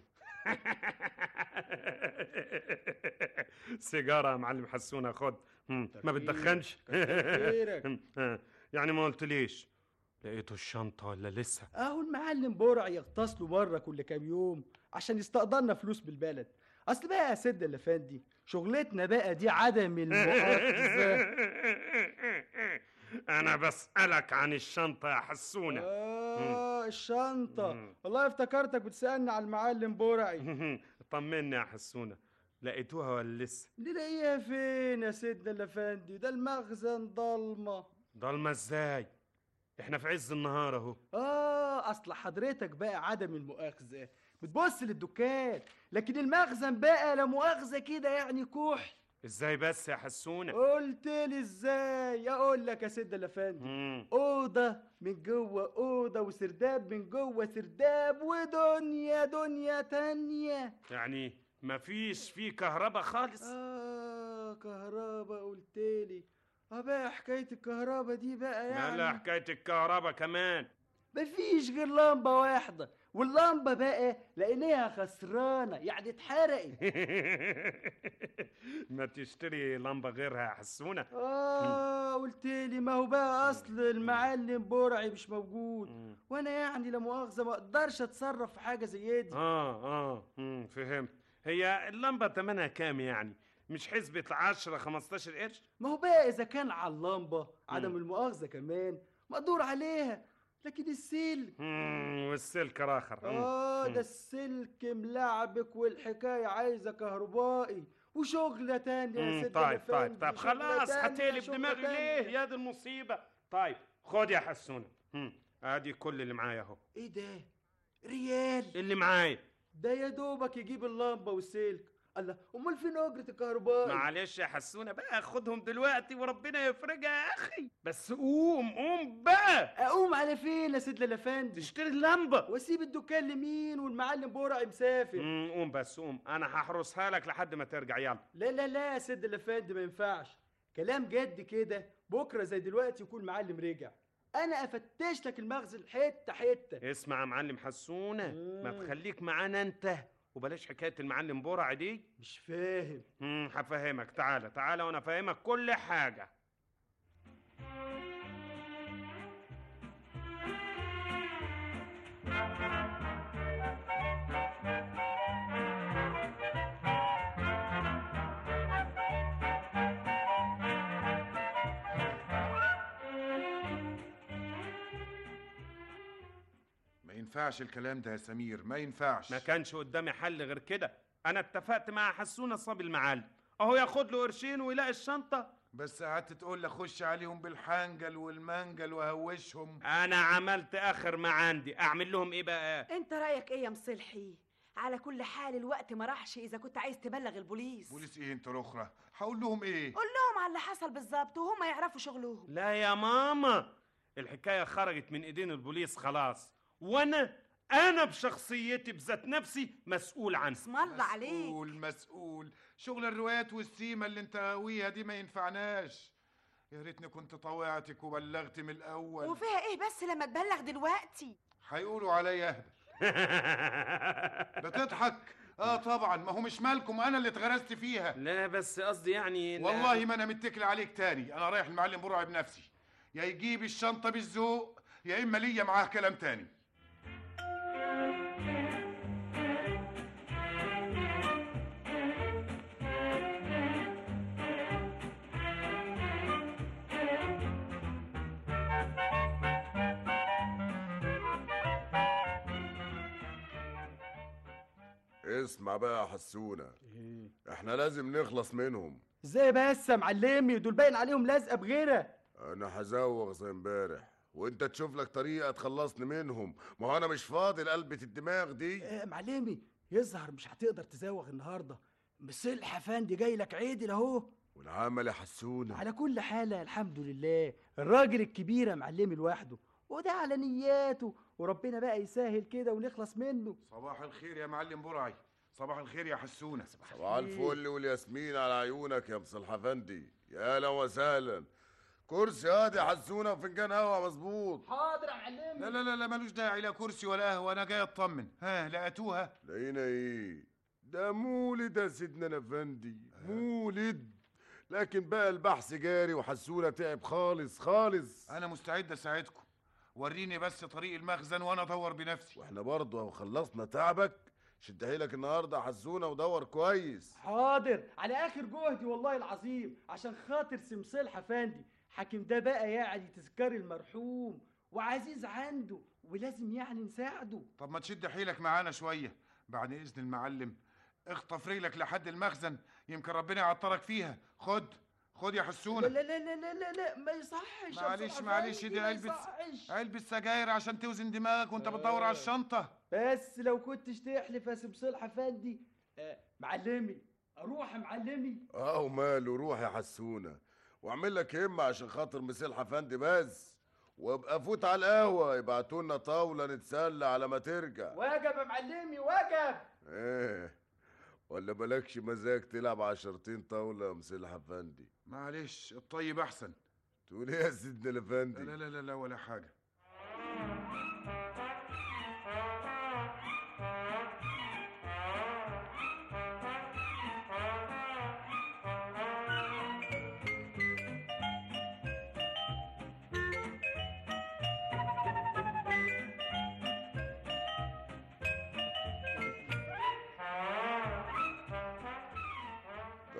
سيجاره يا معلم حسونه خد مم، ما بتدخنش خيرك. آه، يعني ما قلتليش لقيتوا الشنطه ولا لسه اهو المعلم برع يغطس له مره كل كام يوم عشان يستقدرنا فلوس بالبلد اصل بقى يا سيد الافندي شغلتنا بقى دي عدم المؤاخذه انا بسالك عن الشنطه يا حسونه اه الشنطه والله افتكرتك بتسالني على المعلم برعي طمني يا حسونه لقيتوها ولا لسه نلاقيها فين يا سيدنا الافندي ده المخزن ضلمه ضلمه ازاي احنا في عز النهار اهو اه اصل حضرتك بقى عدم المؤاخذه بتبص للدكان لكن المخزن بقى لا مؤاخذه كده يعني كح ازاي بس يا حسونه قلت لي ازاي اقول لك يا سيدنا الافندي اوضه من جوه اوضه وسرداب من جوه سرداب ودنيا دنيا تانية يعني مفيش فيه كهرباء خالص اه كهرباء قلت لي اه بقى حكايه الكهرباء دي بقى يعني لا لا حكايه الكهرباء كمان مفيش غير لمبه واحده واللمبه بقى لقيناها خسرانه يعني اتحرقت ما تشتري لمبه غيرها يا حسونه اه قلت لي ما هو بقى اصل المعلم برعي مش موجود وانا يعني لا مؤاخذه ما اقدرش اتصرف في حاجه زي دي اه اه مم، فهمت هي اللمبه تمنها كام يعني مش حسبة 10 15 قرش ما هو بقى اذا كان على اللمبه عدم مم. المؤاخذه كمان مقدور عليها لكن السلك مم، والسلك راخر مم. اه مم. ده السلك ملعبك والحكايه عايزه كهربائي وشغله تانية يا مم، سيدي طيب طيب الأفندي، طيب شغلة خلاص تانية، هتقلب شغلة دماغي تانية. ليه يا دي المصيبة طيب خد يا حسونة مم، ادي كل اللي معايا اهو ايه ده ريال اللي معايا ده يا دوبك يجيب اللمبه والسلك الله امال فين اجره الكهرباء معلش يا حسونة بقى خدهم دلوقتي وربنا يفرجها يا اخي بس قوم قوم بقى اقوم على فين يا سيدنا الافندي تشتري اللمبة واسيب الدكان لمين والمعلم برعي مسافر مم، قوم بس قوم انا هحرسها لك لحد ما ترجع يلا لا لا لا يا سيد الافندي ما ينفعش كلام جد كده بكره زي دلوقتي يكون معلم رجع انا افتش لك المخزن حته حته اسمع يا معلم حسونة ما مم. تخليك معانا انت وبلاش حكاية المعلم برع دي مش فاهم امم هفهمك تعالى تعالى وانا فاهمك كل حاجة ما ينفعش الكلام ده يا سمير ما ينفعش ما كانش قدامي حل غير كده انا اتفقت مع حسونة صبي المعلم اهو ياخد له قرشين ويلاقي الشنطة بس قعدت تقول لي اخش عليهم بالحنجل والمنجل وهوشهم انا عملت اخر ما عندي اعمل لهم ايه بقى انت رايك ايه يا مصلحي على كل حال الوقت ما راحش اذا كنت عايز تبلغ البوليس بوليس ايه انت الاخرى هقول لهم ايه قول لهم على اللي حصل بالظبط وهم يعرفوا شغلهم لا يا ماما الحكاية خرجت من ايدين البوليس خلاص وانا انا بشخصيتي بذات نفسي مسؤول عنها اسم الله عليك مسؤول مسؤول شغل الروايات والسيمة اللي انت قويها دي ما ينفعناش يا ريتني كنت طوعتك وبلغت من الاول وفيها ايه بس لما تبلغ دلوقتي هيقولوا عليا اهبل بتضحك اه طبعا ما هو مش مالكم انا اللي اتغرست فيها لا بس قصدي يعني والله ما انا متكل عليك تاني انا رايح المعلم برعي بنفسي يا يجيب الشنطه بالذوق يا اما ليا معاه كلام تاني اسمع بقى يا حسونة احنا لازم نخلص منهم ازاي بس يا معلمي دول باين عليهم لازقه بغيره انا هزوغ زي امبارح وانت تشوف لك طريقة تخلصني منهم ما هو انا مش فاضي لقلبة الدماغ دي آه معلمي يظهر مش هتقدر تزوغ النهارده مصلح افندي جاي لك عدل اهو والعمل يا حسونة على كل حالة الحمد لله الراجل الكبير يا معلمي لوحده وده على نياته وربنا بقى يسهل كده ونخلص منه صباح الخير يا معلم برعي صباح الخير يا حسونه صباح الفل والياسمين على عيونك يا مصلح افندي يا اهلا وسهلا كرسي هادي يا حسونه وفنجان قهوه مظبوط حاضر يا معلمي لا لا لا لا ملوش داعي لا كرسي ولا قهوه انا جاي اطمن ها لقيتوها لقينا ايه ده مولد يا سيدنا الافندي مولد لكن بقى البحث جاري وحسونه تعب خالص خالص انا مستعد اساعدكم وريني بس طريق المخزن وانا ادور بنفسي واحنا برضه اهو خلصنا تعبك شد حيلك النهارده يا حسونه ودور كويس حاضر على اخر جهدي والله العظيم عشان خاطر سمسلح افندي حاكم ده بقى يعني تذكار المرحوم وعزيز عنده ولازم يعني نساعده طب ما تشد حيلك معانا شويه بعد اذن المعلم اخطف رجلك لحد المخزن يمكن ربنا يعطرك فيها خد خد يا لا حسونه لا لا لا لا, لا ما يصحش يا معلش مصلح معلش أفندي، دي ما علبة يصحش. علبة سجاير عشان توزن دماغك وانت بتدور على الشنطة بس لو كنتش تحلف يا سمسلح افندي آه معلمي اروح يا معلمي اه وماله روح يا حسونه واعمل لك همه عشان خاطر مسلح افندي بس وابقى فوت على القهوه يبعتوا لنا طاوله نتسلى على ما ترجع واجب يا معلمي واجب ايه ولا مالكش مزاج تلعب عشرتين طاوله يا مسلح افندي معلش الطيب احسن تقول ايه يا سيدنا الافندي لا لا لا لا ولا حاجة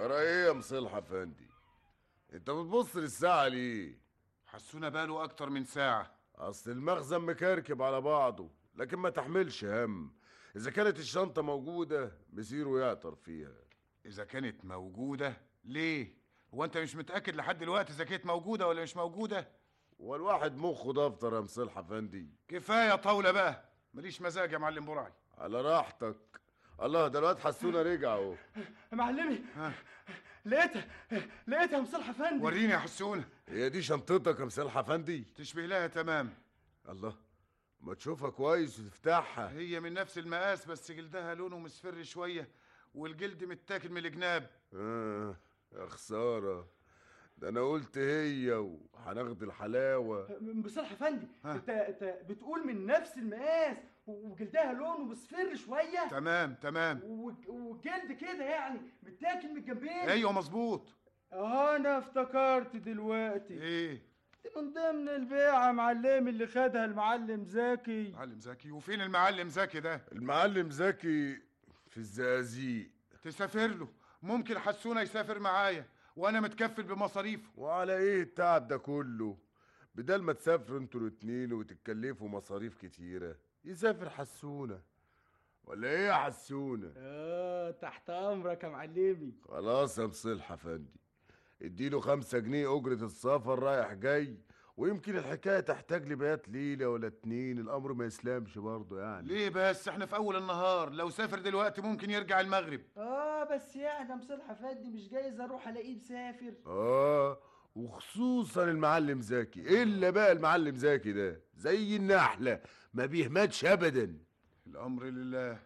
جرى ايه يا مصلح افندي انت بتبص للساعة ليه حسونا باله اكتر من ساعة اصل المخزن مكركب على بعضه لكن ما تحملش هم اذا كانت الشنطة موجودة مسيره يعطر فيها اذا كانت موجودة ليه هو انت مش متأكد لحد دلوقتي اذا كانت موجودة ولا مش موجودة والواحد مخه دفتر يا مصلح افندي كفاية طاولة بقى ماليش مزاج يا معلم برعي على راحتك الله ده الواد حسونا رجع اهو يا معلمي لقيتها لقيتها يا مصلح افندي وريني يا حسونة هي دي شنطتك يا مصلح افندي تشبه لها تمام الله ما تشوفها كويس وتفتحها هي من نفس المقاس بس جلدها لونه مصفر شوية والجلد متاكل من الجناب آه يا خسارة ده أنا قلت هي وهناخد الحلاوة مصلح افندي انت انت بتقول من نفس المقاس وجلدها لونه مصفر شويه تمام تمام وج- والجلد كده يعني متاكل من الجنبين ايوه مظبوط انا افتكرت دلوقتي ايه دي من ضمن البيعه معلم اللي خدها المعلم زكي معلم زكي وفين المعلم زكي ده المعلم زكي في الزقازيق تسافر له ممكن حسونة يسافر معايا وانا متكفل بمصاريفه وعلى ايه التعب ده كله بدل ما تسافروا انتوا الاتنين وتتكلفوا مصاريف كتيرة يسافر حسونة ولا ايه يا حسونة اه تحت امرك يا معلمي خلاص يا مصلح افندي اديله خمسة جنيه اجرة السفر رايح جاي ويمكن الحكاية تحتاج لبيات ليلة ولا اتنين الامر ما يسلمش برضه يعني ليه بس احنا في اول النهار لو سافر دلوقتي ممكن يرجع المغرب اه بس يعني يا مصلح افندي مش جايز اروح الاقيه مسافر اه وخصوصا المعلم زكي الا بقى المعلم زكي ده زي النحلة ما بيهمتش ابدا الامر لله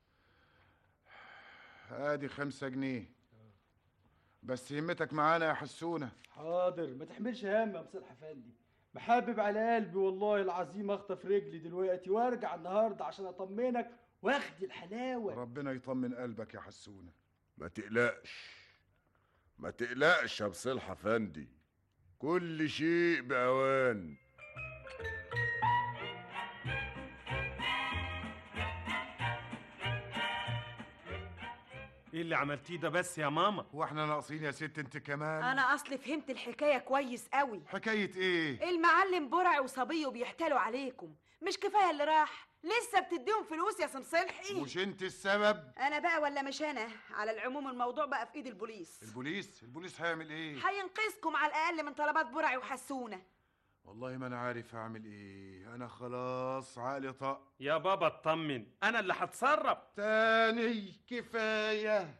ادي خمسة جنيه بس همتك معانا يا حسونة حاضر ما تحملش هم يا مصلح افندي محبب على قلبي والله العظيم اخطف رجلي دلوقتي وارجع النهارده عشان اطمنك واخد الحلاوه ربنا يطمن قلبك يا حسونة ما تقلقش ما تقلقش يا مصلح افندي كل شيء باوان ايه اللي عملتيه ده بس يا ماما واحنا ناقصين يا ست انت كمان انا اصلي فهمت الحكايه كويس قوي حكاية ايه المعلم برع وصبيه بيحتالوا عليكم مش كفايه اللي راح لسه بتديهم فلوس يا سمصلحي مش انت السبب انا بقى ولا مش انا على العموم الموضوع بقى في ايد البوليس البوليس البوليس هيعمل ايه هينقذكم على الاقل من طلبات برع وحسونه والله ما انا عارف هعمل ايه انا خلاص عقلي طق يا بابا اطمن انا اللي هتصرف تاني كفايه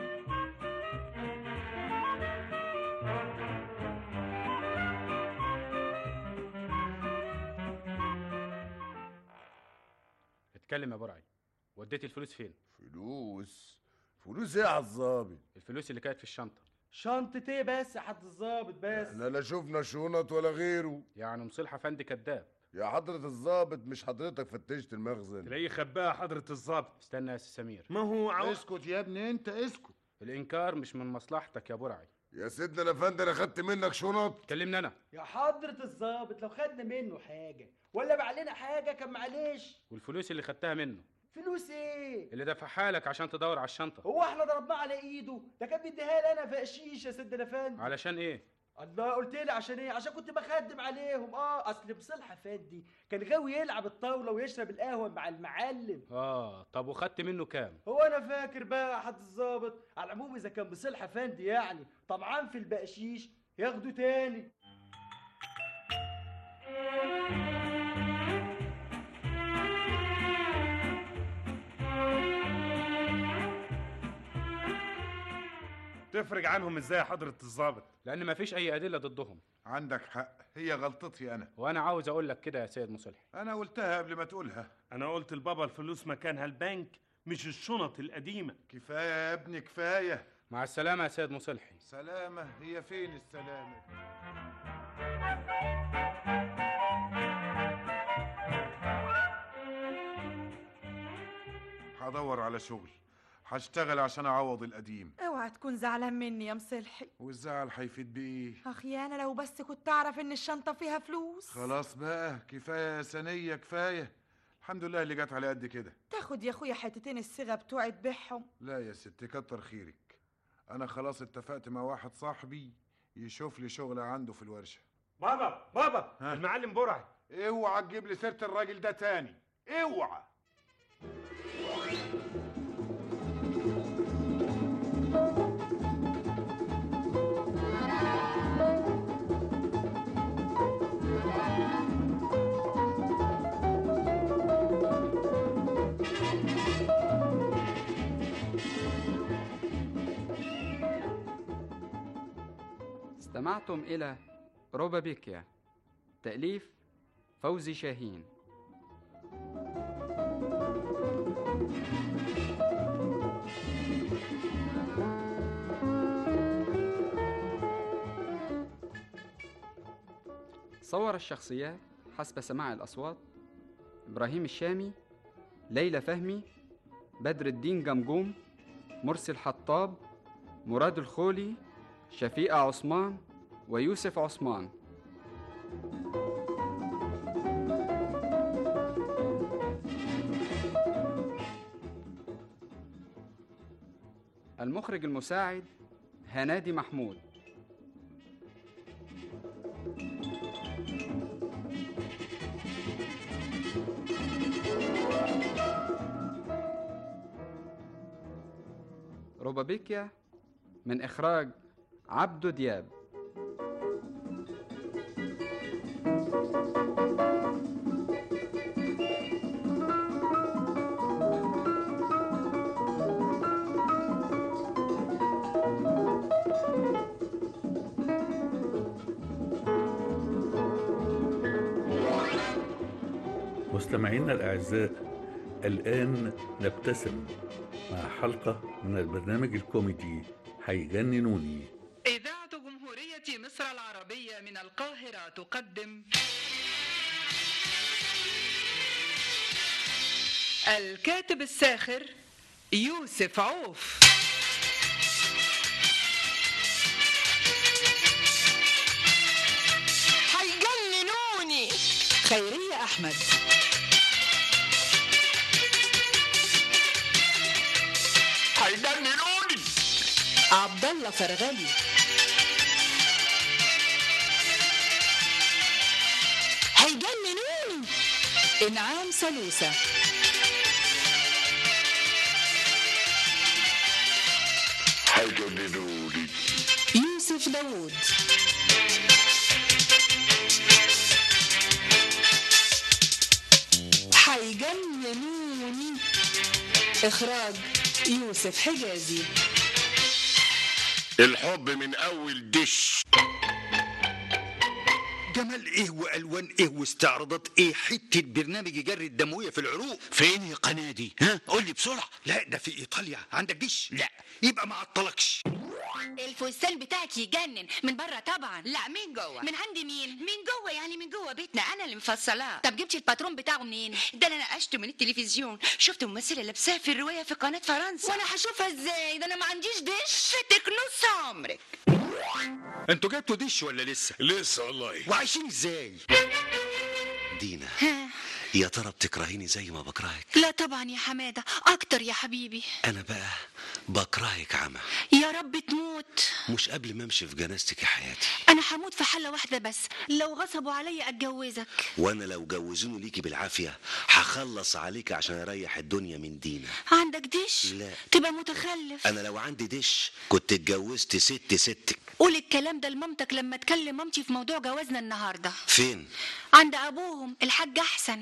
اتكلم يا برعي وديت الفلوس فين فلوس فلوس ايه يا عالظابط الفلوس اللي كانت في الشنطه شنطة ايه بس يا حد الظابط بس احنا لا شفنا شنط ولا غيره يعني مصلح افندي كذاب يا حضرة الظابط مش حضرتك فتشت المخزن تلاقيه خباها حضرة الظابط استنى يا سي سمير ما هو عو... اسكت يا ابني انت اسكت الانكار مش من مصلحتك يا برعي يا سيدنا الافندي انا خدت منك شنط كلمني انا يا حضرة الظابط لو خدنا منه حاجة ولا بعلينا حاجة كان معلش والفلوس اللي خدتها منه فلوس ايه اللي دفعها لك عشان تدور على الشنطه هو احنا ضربناه على ايده ده كان بيديها لي انا في قشيش يا سيدنا الافندي علشان ايه الله قلت لي عشان ايه عشان كنت بخدم عليهم اه اصل بصلح فادي كان غاوي يلعب الطاوله ويشرب القهوه مع المعلم اه طب وخدت منه كام هو انا فاكر بقى يا حد الظابط على العموم اذا كان بصلح فندي يعني طبعا في البقشيش ياخده تاني تفرج عنهم ازاي يا حضرة الظابط لان مفيش اي ادله ضدهم عندك حق هي غلطتي انا وانا عاوز اقول لك كده يا سيد مصلحي انا قلتها قبل ما تقولها انا قلت لبابا الفلوس مكانها البنك مش الشنط القديمة كفايه يا ابني كفايه مع السلامه يا سيد مصلحي سلامه هي فين السلامه هدور على شغل هشتغل عشان اعوض القديم اوعى تكون زعلان مني يا مصلحي والزعل هيفيد بايه اخي انا لو بس كنت اعرف ان الشنطه فيها فلوس خلاص بقى كفايه يا سنيه كفايه الحمد لله اللي جت على قد كده تاخد يا اخويا حتتين الصيغه بتوعي تبيعهم لا يا ست كتر خيرك انا خلاص اتفقت مع واحد صاحبي يشوف لي شغل عنده في الورشه بابا بابا المعلم برعي اوعى تجيب لي سيره الراجل ده تاني اوعى استمعتم إلى روبابيكيا تأليف فوزي شاهين صور الشخصيات حسب سماع الأصوات إبراهيم الشامي ليلى فهمي بدر الدين جمجوم مرسي الحطاب مراد الخولي شفيقة عثمان ويوسف عثمان المخرج المساعد هنادي محمود روبابيكيا من إخراج عبدو دياب مستمعينا الأعزاء الآن نبتسم مع حلقة من البرنامج الكوميدي هيجننوني إذاعة جمهورية مصر العربية من القاهرة تقدم الكاتب الساخر يوسف عوف هيجننوني خيرية أحمد هيجننوني عبد الله فرغلي هيجننوني إنعام سلوسة هيجننوني يوسف داوود هيجننوني إخراج يوسف حجازي الحب من اول دش جمال ايه والوان ايه واستعراضات ايه حته برنامج يجري الدمويه في العروق فين القناه دي ها قول لي بسرعه لا ده في ايطاليا عندك ديش لا يبقى ما عطلكش الفستان بتاعك يجنن من بره طبعا لا من جوه من عند مين من جوه يعني من جوه بيتنا انا اللي مفصلاه طب جبتي الباترون بتاعه منين ده انا نقشته من التلفزيون شفت ممثله لابساها في الروايه في قناه فرنسا وانا هشوفها ازاي ده انا ما عنديش دش فاتك نص عمرك انتوا جبتوا ديش ولا لسه لسه والله وعايشين ازاي دينا ها يا ترى بتكرهيني زي ما بكرهك لا طبعا يا حماده اكتر يا حبيبي انا بقى بكرهك عمى يا رب تموت مش قبل ما امشي في جنازتك يا حياتي انا هموت في حله واحده بس لو غصبوا عليا اتجوزك وانا لو جوزوني ليكي بالعافيه هخلص عليك عشان اريح الدنيا من دينا عندك دش لا تبقى متخلف انا لو عندي دش كنت اتجوزت ست ستك قول الكلام ده لمامتك لما تكلم مامتي في موضوع جوازنا النهارده فين عند ابوهم الحاج احسن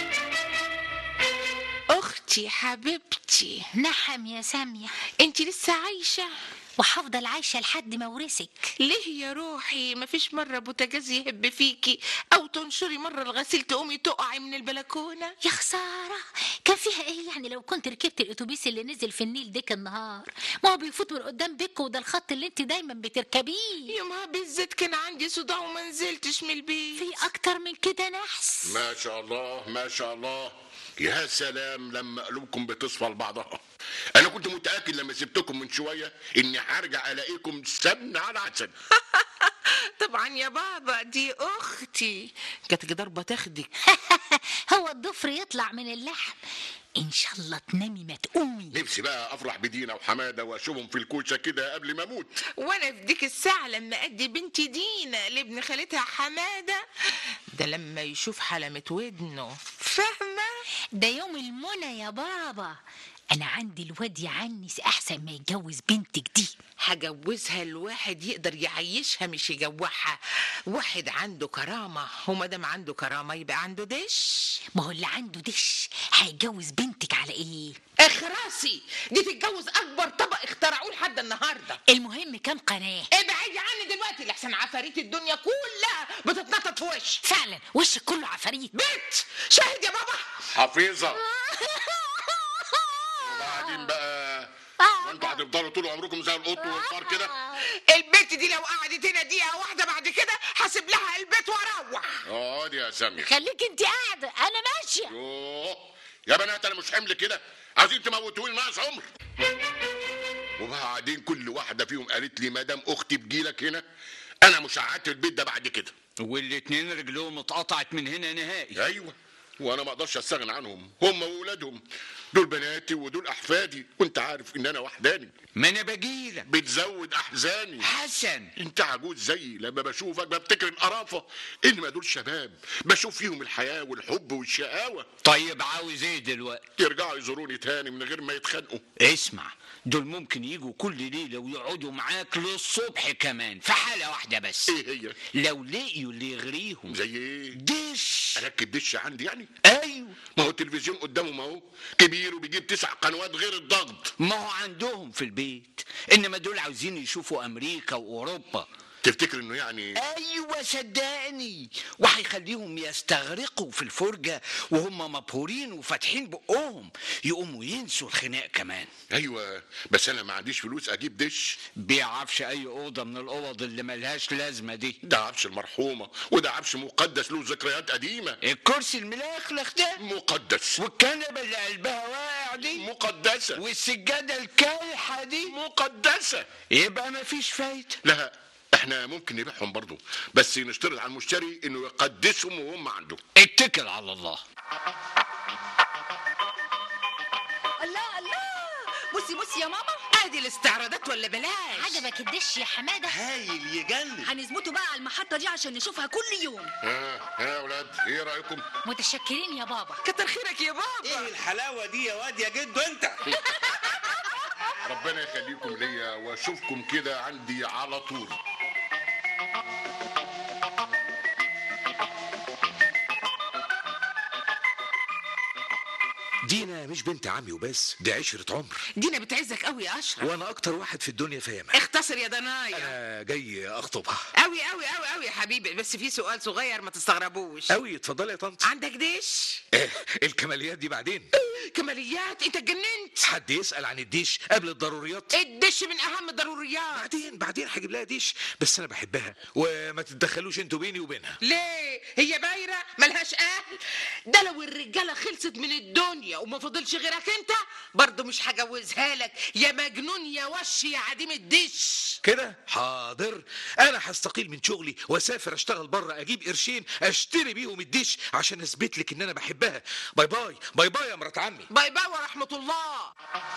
اختي حبيبتي نعم يا ساميه انت لسه عايشه وهفضل عايشه لحد ما اورثك ليه يا روحي مفيش مرة بوتاجاز يهب فيكي أو تنشري مرة الغسيل تقومي تقعي من البلكونة يا خساره كان فيها ايه يعني لو كنت ركبت الاتوبيس اللي نزل في النيل ديك النهار ما هو بيفوت من قدام بيكو وده الخط اللي انت دايما بتركبيه يومها بالذات كان عندي صداع وما نزلتش من البيت في اكتر من كده نحس ما شاء الله ما شاء الله يا سلام لما قلوبكم بتصفى لبعضها انا كنت متاكد لما سبتكم من شويه اني هرجع الاقيكم سمن على عسل طبعا يا بابا دي اختي كانت ضربه تاخدك هو الضفر يطلع من اللحم ان شاء الله تنامي ما تقومي نفسي بقى افرح بدينا وحماده واشوفهم في الكوشه كده قبل ما اموت وانا في ديك الساعة لما ادي بنتي دينا لابن خالتها حمادة ده لما يشوف حلمة ودنه فاهمة ده يوم المنى يا بابا انا عندي الواد يعنس احسن ما يتجوز بنتك دي هجوزها الواحد يقدر يعيشها مش يجوعها واحد عنده كرامة وما دام عنده كرامة يبقى عنده دش ما هو اللي عنده دش هيتجوز بنتك على ايه اخراسي دي تتجوز اكبر طبق اخترعوه لحد النهارده المهم كام قناه ابعدي عني دلوقتي لحسن عفاريت الدنيا كلها بتتنطط في وش فعلا وشك كله عفاريت بنت شاهد يا بابا حفيظه وبعدين بقى وانتوا هتفضلوا طول عمركم زي القط والفار كده البنت دي لو قعدت هنا دقيقة واحدة بعد كده هسيب لها البيت واروح اقعدي يا سامية خليك انت قاعده انا ماشيه يوه يا بنات انا مش حمل كده عايزين تموتوني ناقص عمر وبعدين كل واحده فيهم قالت لي مدام اختي بجيلك هنا انا مش هقعدت البيت ده بعد كده والاتنين رجلهم اتقطعت من هنا نهائي ايوه وانا ما اقدرش استغنى عنهم هم واولادهم دول بناتي ودول احفادي وانت عارف ان انا وحداني ما انا بجيلك بتزود احزاني حسن انت عجوز زيي لما بشوفك بفتكر القرافه انما دول شباب بشوف فيهم الحياه والحب والشقاوه طيب عاوز ايه دلوقتي يرجعوا يزوروني تاني من غير ما يتخانقوا اسمع دول ممكن يجوا كل ليله ويقعدوا معاك للصبح كمان في حاله واحده بس ايه هي لو لقيوا اللي يغريهم زي ايه دش اركب دش عندي يعني ايوه ما هو التلفزيون قدامهم اهو كبير وبيجيب تسع قنوات غير الضغط ما هو عندهم في البيت انما دول عاوزين يشوفوا امريكا واوروبا تفتكر انه يعني ايوه صدقني وهيخليهم يستغرقوا في الفرجه وهم مبهورين وفاتحين بقهم يقوموا ينسوا الخناق كمان ايوه بس انا ما عنديش فلوس اجيب دش بيع عفش اي اوضه من الاوض اللي ملهاش لازمه دي ده عفش المرحومه وده عفش مقدس له ذكريات قديمه الكرسي الملخلخ ده مقدس والكنبه اللي قلبها واقع دي مقدسه والسجاده الكالحه دي مقدسه يبقى مفيش فايده لا احنا ممكن نبيعهم برضه بس نشترط على المشتري انه يقدسهم وهم عنده اتكل على الله الله الله بصي بصي يا ماما ادي الاستعراضات ولا بلاش عجبك الدش يا حماده هايل يجنن هنظبطه بقى على المحطة دي عشان نشوفها كل يوم ها ها يا اولاد ايه رايكم متشكرين يا بابا كتر خيرك يا بابا ايه الحلاوه دي يا واد يا جدو انت ربنا يخليكم ليا واشوفكم كده عندي على طول دينا مش بنت عمي وبس دي عشرة عمر دينا بتعزك قوي يا اشرف وانا اكتر واحد في الدنيا فاهمها اختصر يا دنايا انا جاي اخطبها قوي قوي قوي قوي يا حبيبي بس في سؤال صغير ما تستغربوش قوي اتفضلي يا طنط عندك ديش آه، الكماليات دي بعدين كماليات انت اتجننت حد يسأل عن الديش قبل الضروريات الدش من اهم الضروريات بعدين بعدين هجيب لها ديش بس انا بحبها وما تتدخلوش انتوا بيني وبينها ليه هي بايره ملهاش اهل ده لو الرجاله خلصت من الدنيا وما فضلش غيرك انت برضه مش هجوزها لك يا مجنون يا وش يا عديم الدش كده حاضر انا هستقيل من شغلي واسافر اشتغل بره اجيب قرشين اشتري بيهم الديش عشان اثبت لك ان انا بحبها باي باي باي باي يا مرات عمي باي باي ورحمه الله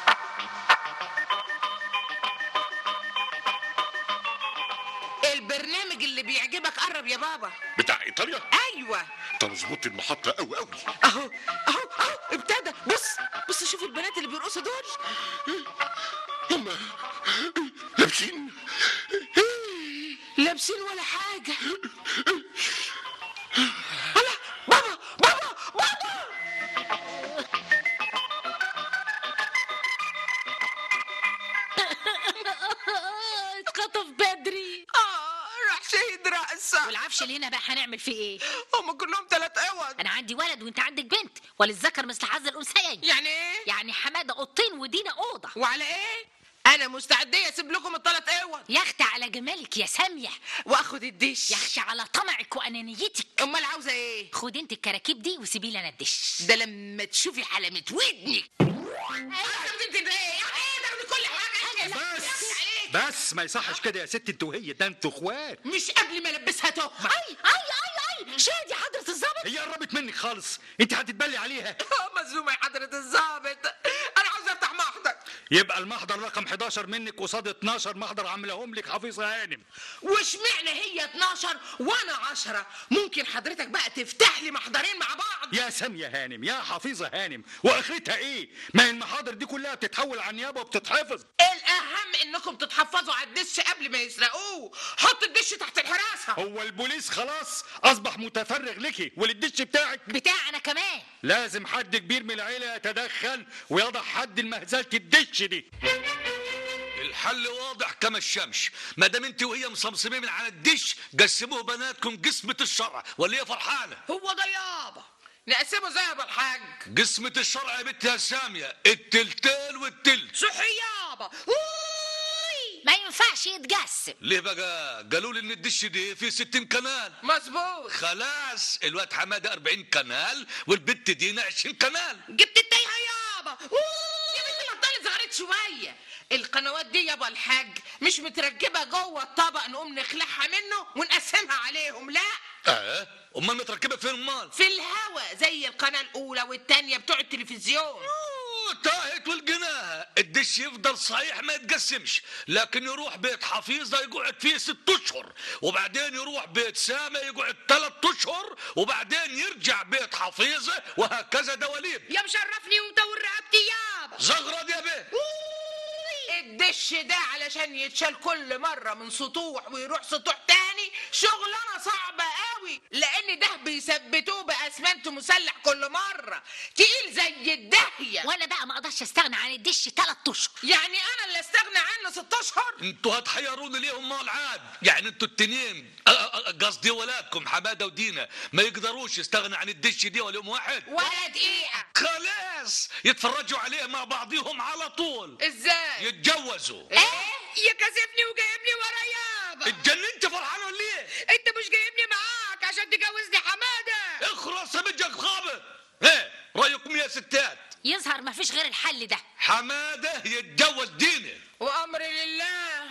البرنامج اللي بيعجبك قرب يا بابا بتاع ايطاليا ايوه انت مظبوط المحطه قوي قوي اهو اهو اهو ابتدى بص بص شوف البنات اللي بيرقصوا دول هم لابسين لابسين ولا حاجه الله بابا بابا بابا اتخطف بدري اه راح شهيد رقصه والعفش اللي هنا بقى هنعمل فيه ايه هم كلهم ثلاث اوض انا عندي ولد وانت عندك بنت وللذكر مثل حظ الانثيين يعني ايه يعني حماده اوضتين ودينا اوضه وعلى ايه انا مستعديه اسيب لكم الثلاث اوض يا اختي على جمالك يا ساميه واخد الدش يا اختي على طمعك وانانيتك امال عاوزه ايه خدي انت الكراكيب دي وسيبي لي انا الدش ده لما تشوفي حلمة ودنك بس بس ما يصحش كده يا ست انت وهي ده انتوا اخوات مش قبل ما البسها تهمه اي اي اي اي شادي شادي حضرة الظابط هي قربت منك خالص انت هتتبلي عليها مظلومة يا حضرة الظابط انا عاوز افتح محضر يبقى المحضر رقم 11 منك قصاد 12 محضر عاملهم لك حفيظه هانم واشمعنى هي 12 وانا 10 ممكن حضرتك بقى تفتح لي محضرين مع بعض يا سامية هانم يا حفيظة هانم واخرتها ايه ما هي المحاضر دي كلها بتتحول على النيابة وبتتحفظ الاهم انكم تتحفظوا على الدش قبل ما يسرقوه حط الدش تحت الحراسة هو البوليس خلاص اصبح متفرغ لك وللدش بتاعك بتاعنا كمان لازم حد كبير من العيلة يتدخل ويضع حد لمهزلة الدش دي الحل واضح كما الشمس ما دام انت وهي مصمصمين على الدش قسموه بناتكم قسمة الشرع ولا هي فرحانة هو ده يابا نقسمه زي ابو الحاج قسمة الشرع يا بنت يا سامية التلتين والتلت صحي يابا ما ينفعش يتقسم ليه بقى قالوا لي ان الدش دي فيه 60 كنال مظبوط خلاص الواد حماده 40 كنال والبت دينا 20 كنال جبت التايهه يابا يا بنت بطلي صغرت شويه القنوات دي يابا الحاج مش متركبه جوه الطبق نقوم نخلعها منه ونقسمها عليهم لا اه امال متركبه فين امال في الهوا زي القناه الاولى والتانيه بتوع التلفزيون تاهت والجناها الدش يفضل صحيح ما يتقسمش لكن يروح بيت حفيظة يقعد فيه ست اشهر وبعدين يروح بيت سامة يقعد ثلاث اشهر وبعدين يرجع بيت حفيظة وهكذا دواليب يا مشرفني ومدور رقبتي يابا زغرد يا بيه الدش ده علشان يتشال كل مرة من سطوح ويروح سطوح تاني شغلانة صعبة قوي لأن ده بيثبتوه بأسمنت مسلح كل مرة تقيل زي الدهية وانا بقى ما اقدرش استغنى عن الدش ثلاث اشهر يعني أنا اللي استغنى عنه ست أشهر انتوا هتحيروني ليه امال عاد يعني انتوا التنين اه، اه، قصدي ولادكم حماده ودينا ما يقدروش يستغنى عن الدش دي ولا يوم واحد ولا دقيقة خلاص يتفرجوا عليه مع بعضهم على طول ازاي يتجوزوا ايه يكسفني وجايبني ورا يابا اتجننت فرحان ولا ايه انت مش جايبني معاك عشان تجوزني حمادة اخرس بجك خابط ايه رايكم يا ستات يظهر ما فيش غير الحل ده حماده يتجوز دينا وأمر لله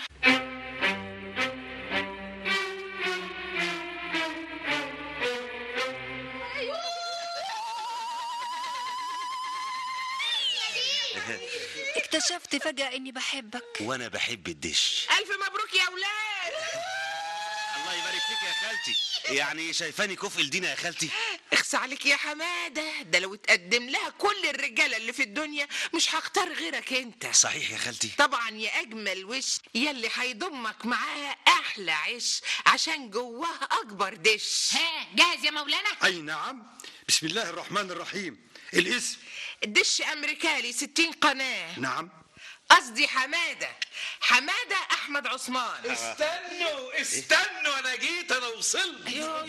اكتشفت فجأة اني بحبك وانا بحب الدش ألف مبروك يا أولاد الله يبارك فيك يا خالتي يعني شايفاني كفء لدينا يا خالتي اخس عليك يا حمادة ده لو اتقدم لها كل الرجالة اللي في الدنيا مش هختار غيرك انت صحيح يا خالتي طبعا يا اجمل وش يلي هيضمك معاها احلى عش عشان جواها اكبر دش ها جاهز يا مولانا اي نعم بسم الله الرحمن الرحيم الاسم دش امريكالي 60 قناة نعم قصدي حمادة حمادة احمد عثمان استنوا استنوا انا جيت انا وصلت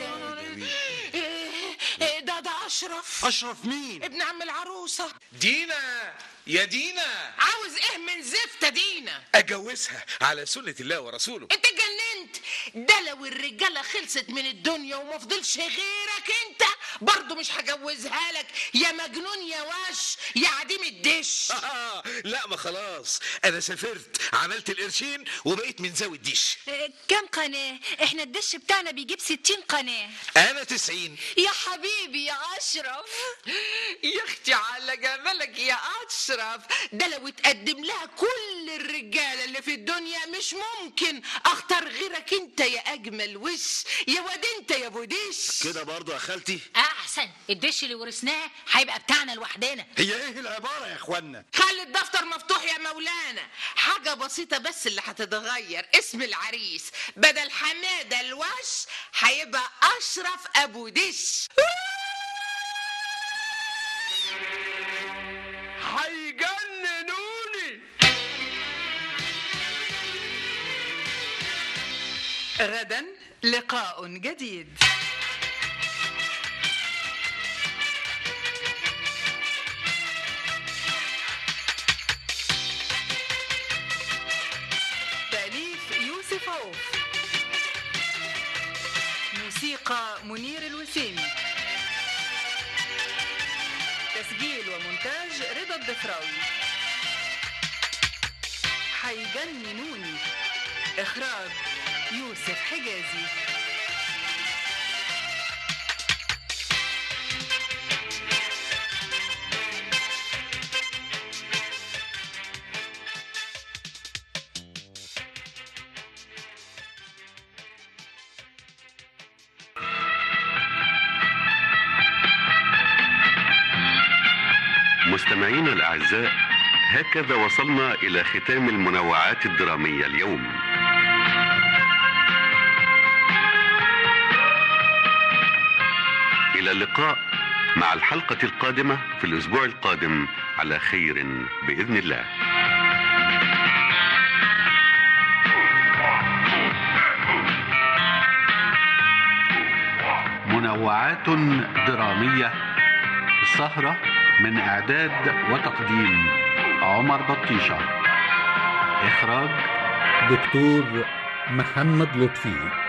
إيه ده ده اشرف اشرف مين ابن عم العروسة دينا يا دينا عاوز ايه من زفتة دينا اجوزها على سنه الله ورسوله انت اتجننت ده لو الرجاله خلصت من الدنيا وما فضلش غيرك انت برضه مش هجوزها لك يا مجنون يا وش يا عديم الدش لا ما خلاص انا سافرت عملت القرشين وبقيت من ذوي الديش اه، كم قناة احنا الدش بتاعنا بيجيب ستين قناة انا تسعين يا حبيبي يا اشرف يا اختي على جمالك يا اشرف ده لو اتقدم لها كل الرجاله اللي في الدنيا مش ممكن اختار غيرك انت يا اجمل وش يا واد انت يا ابو دش كده برضو يا خالتي احسن الدش اللي ورثناه هيبقى بتاعنا لوحدنا هي ايه العبارة يا اخوانا خلي الدفتر مفتوح يا مولانا حاجة بسيطة بس اللي هتتغير اسم العريس بدل حمادة الوش هيبقى أشرف أبو دش هيجننوني غدا لقاء جديد تأليف يوسف عوف موسيقى منير الوسيمي تسجيل ومونتاج رضا الدفراوي حيجننوني إخراج يوسف حجازي مستمعينا الأعزاء هكذا وصلنا إلى ختام المنوعات الدرامية اليوم إلى اللقاء مع الحلقة القادمة في الأسبوع القادم على خير بإذن الله منوعات درامية السهرة من إعداد وتقديم عمر بطيشة إخراج دكتور محمد لطفي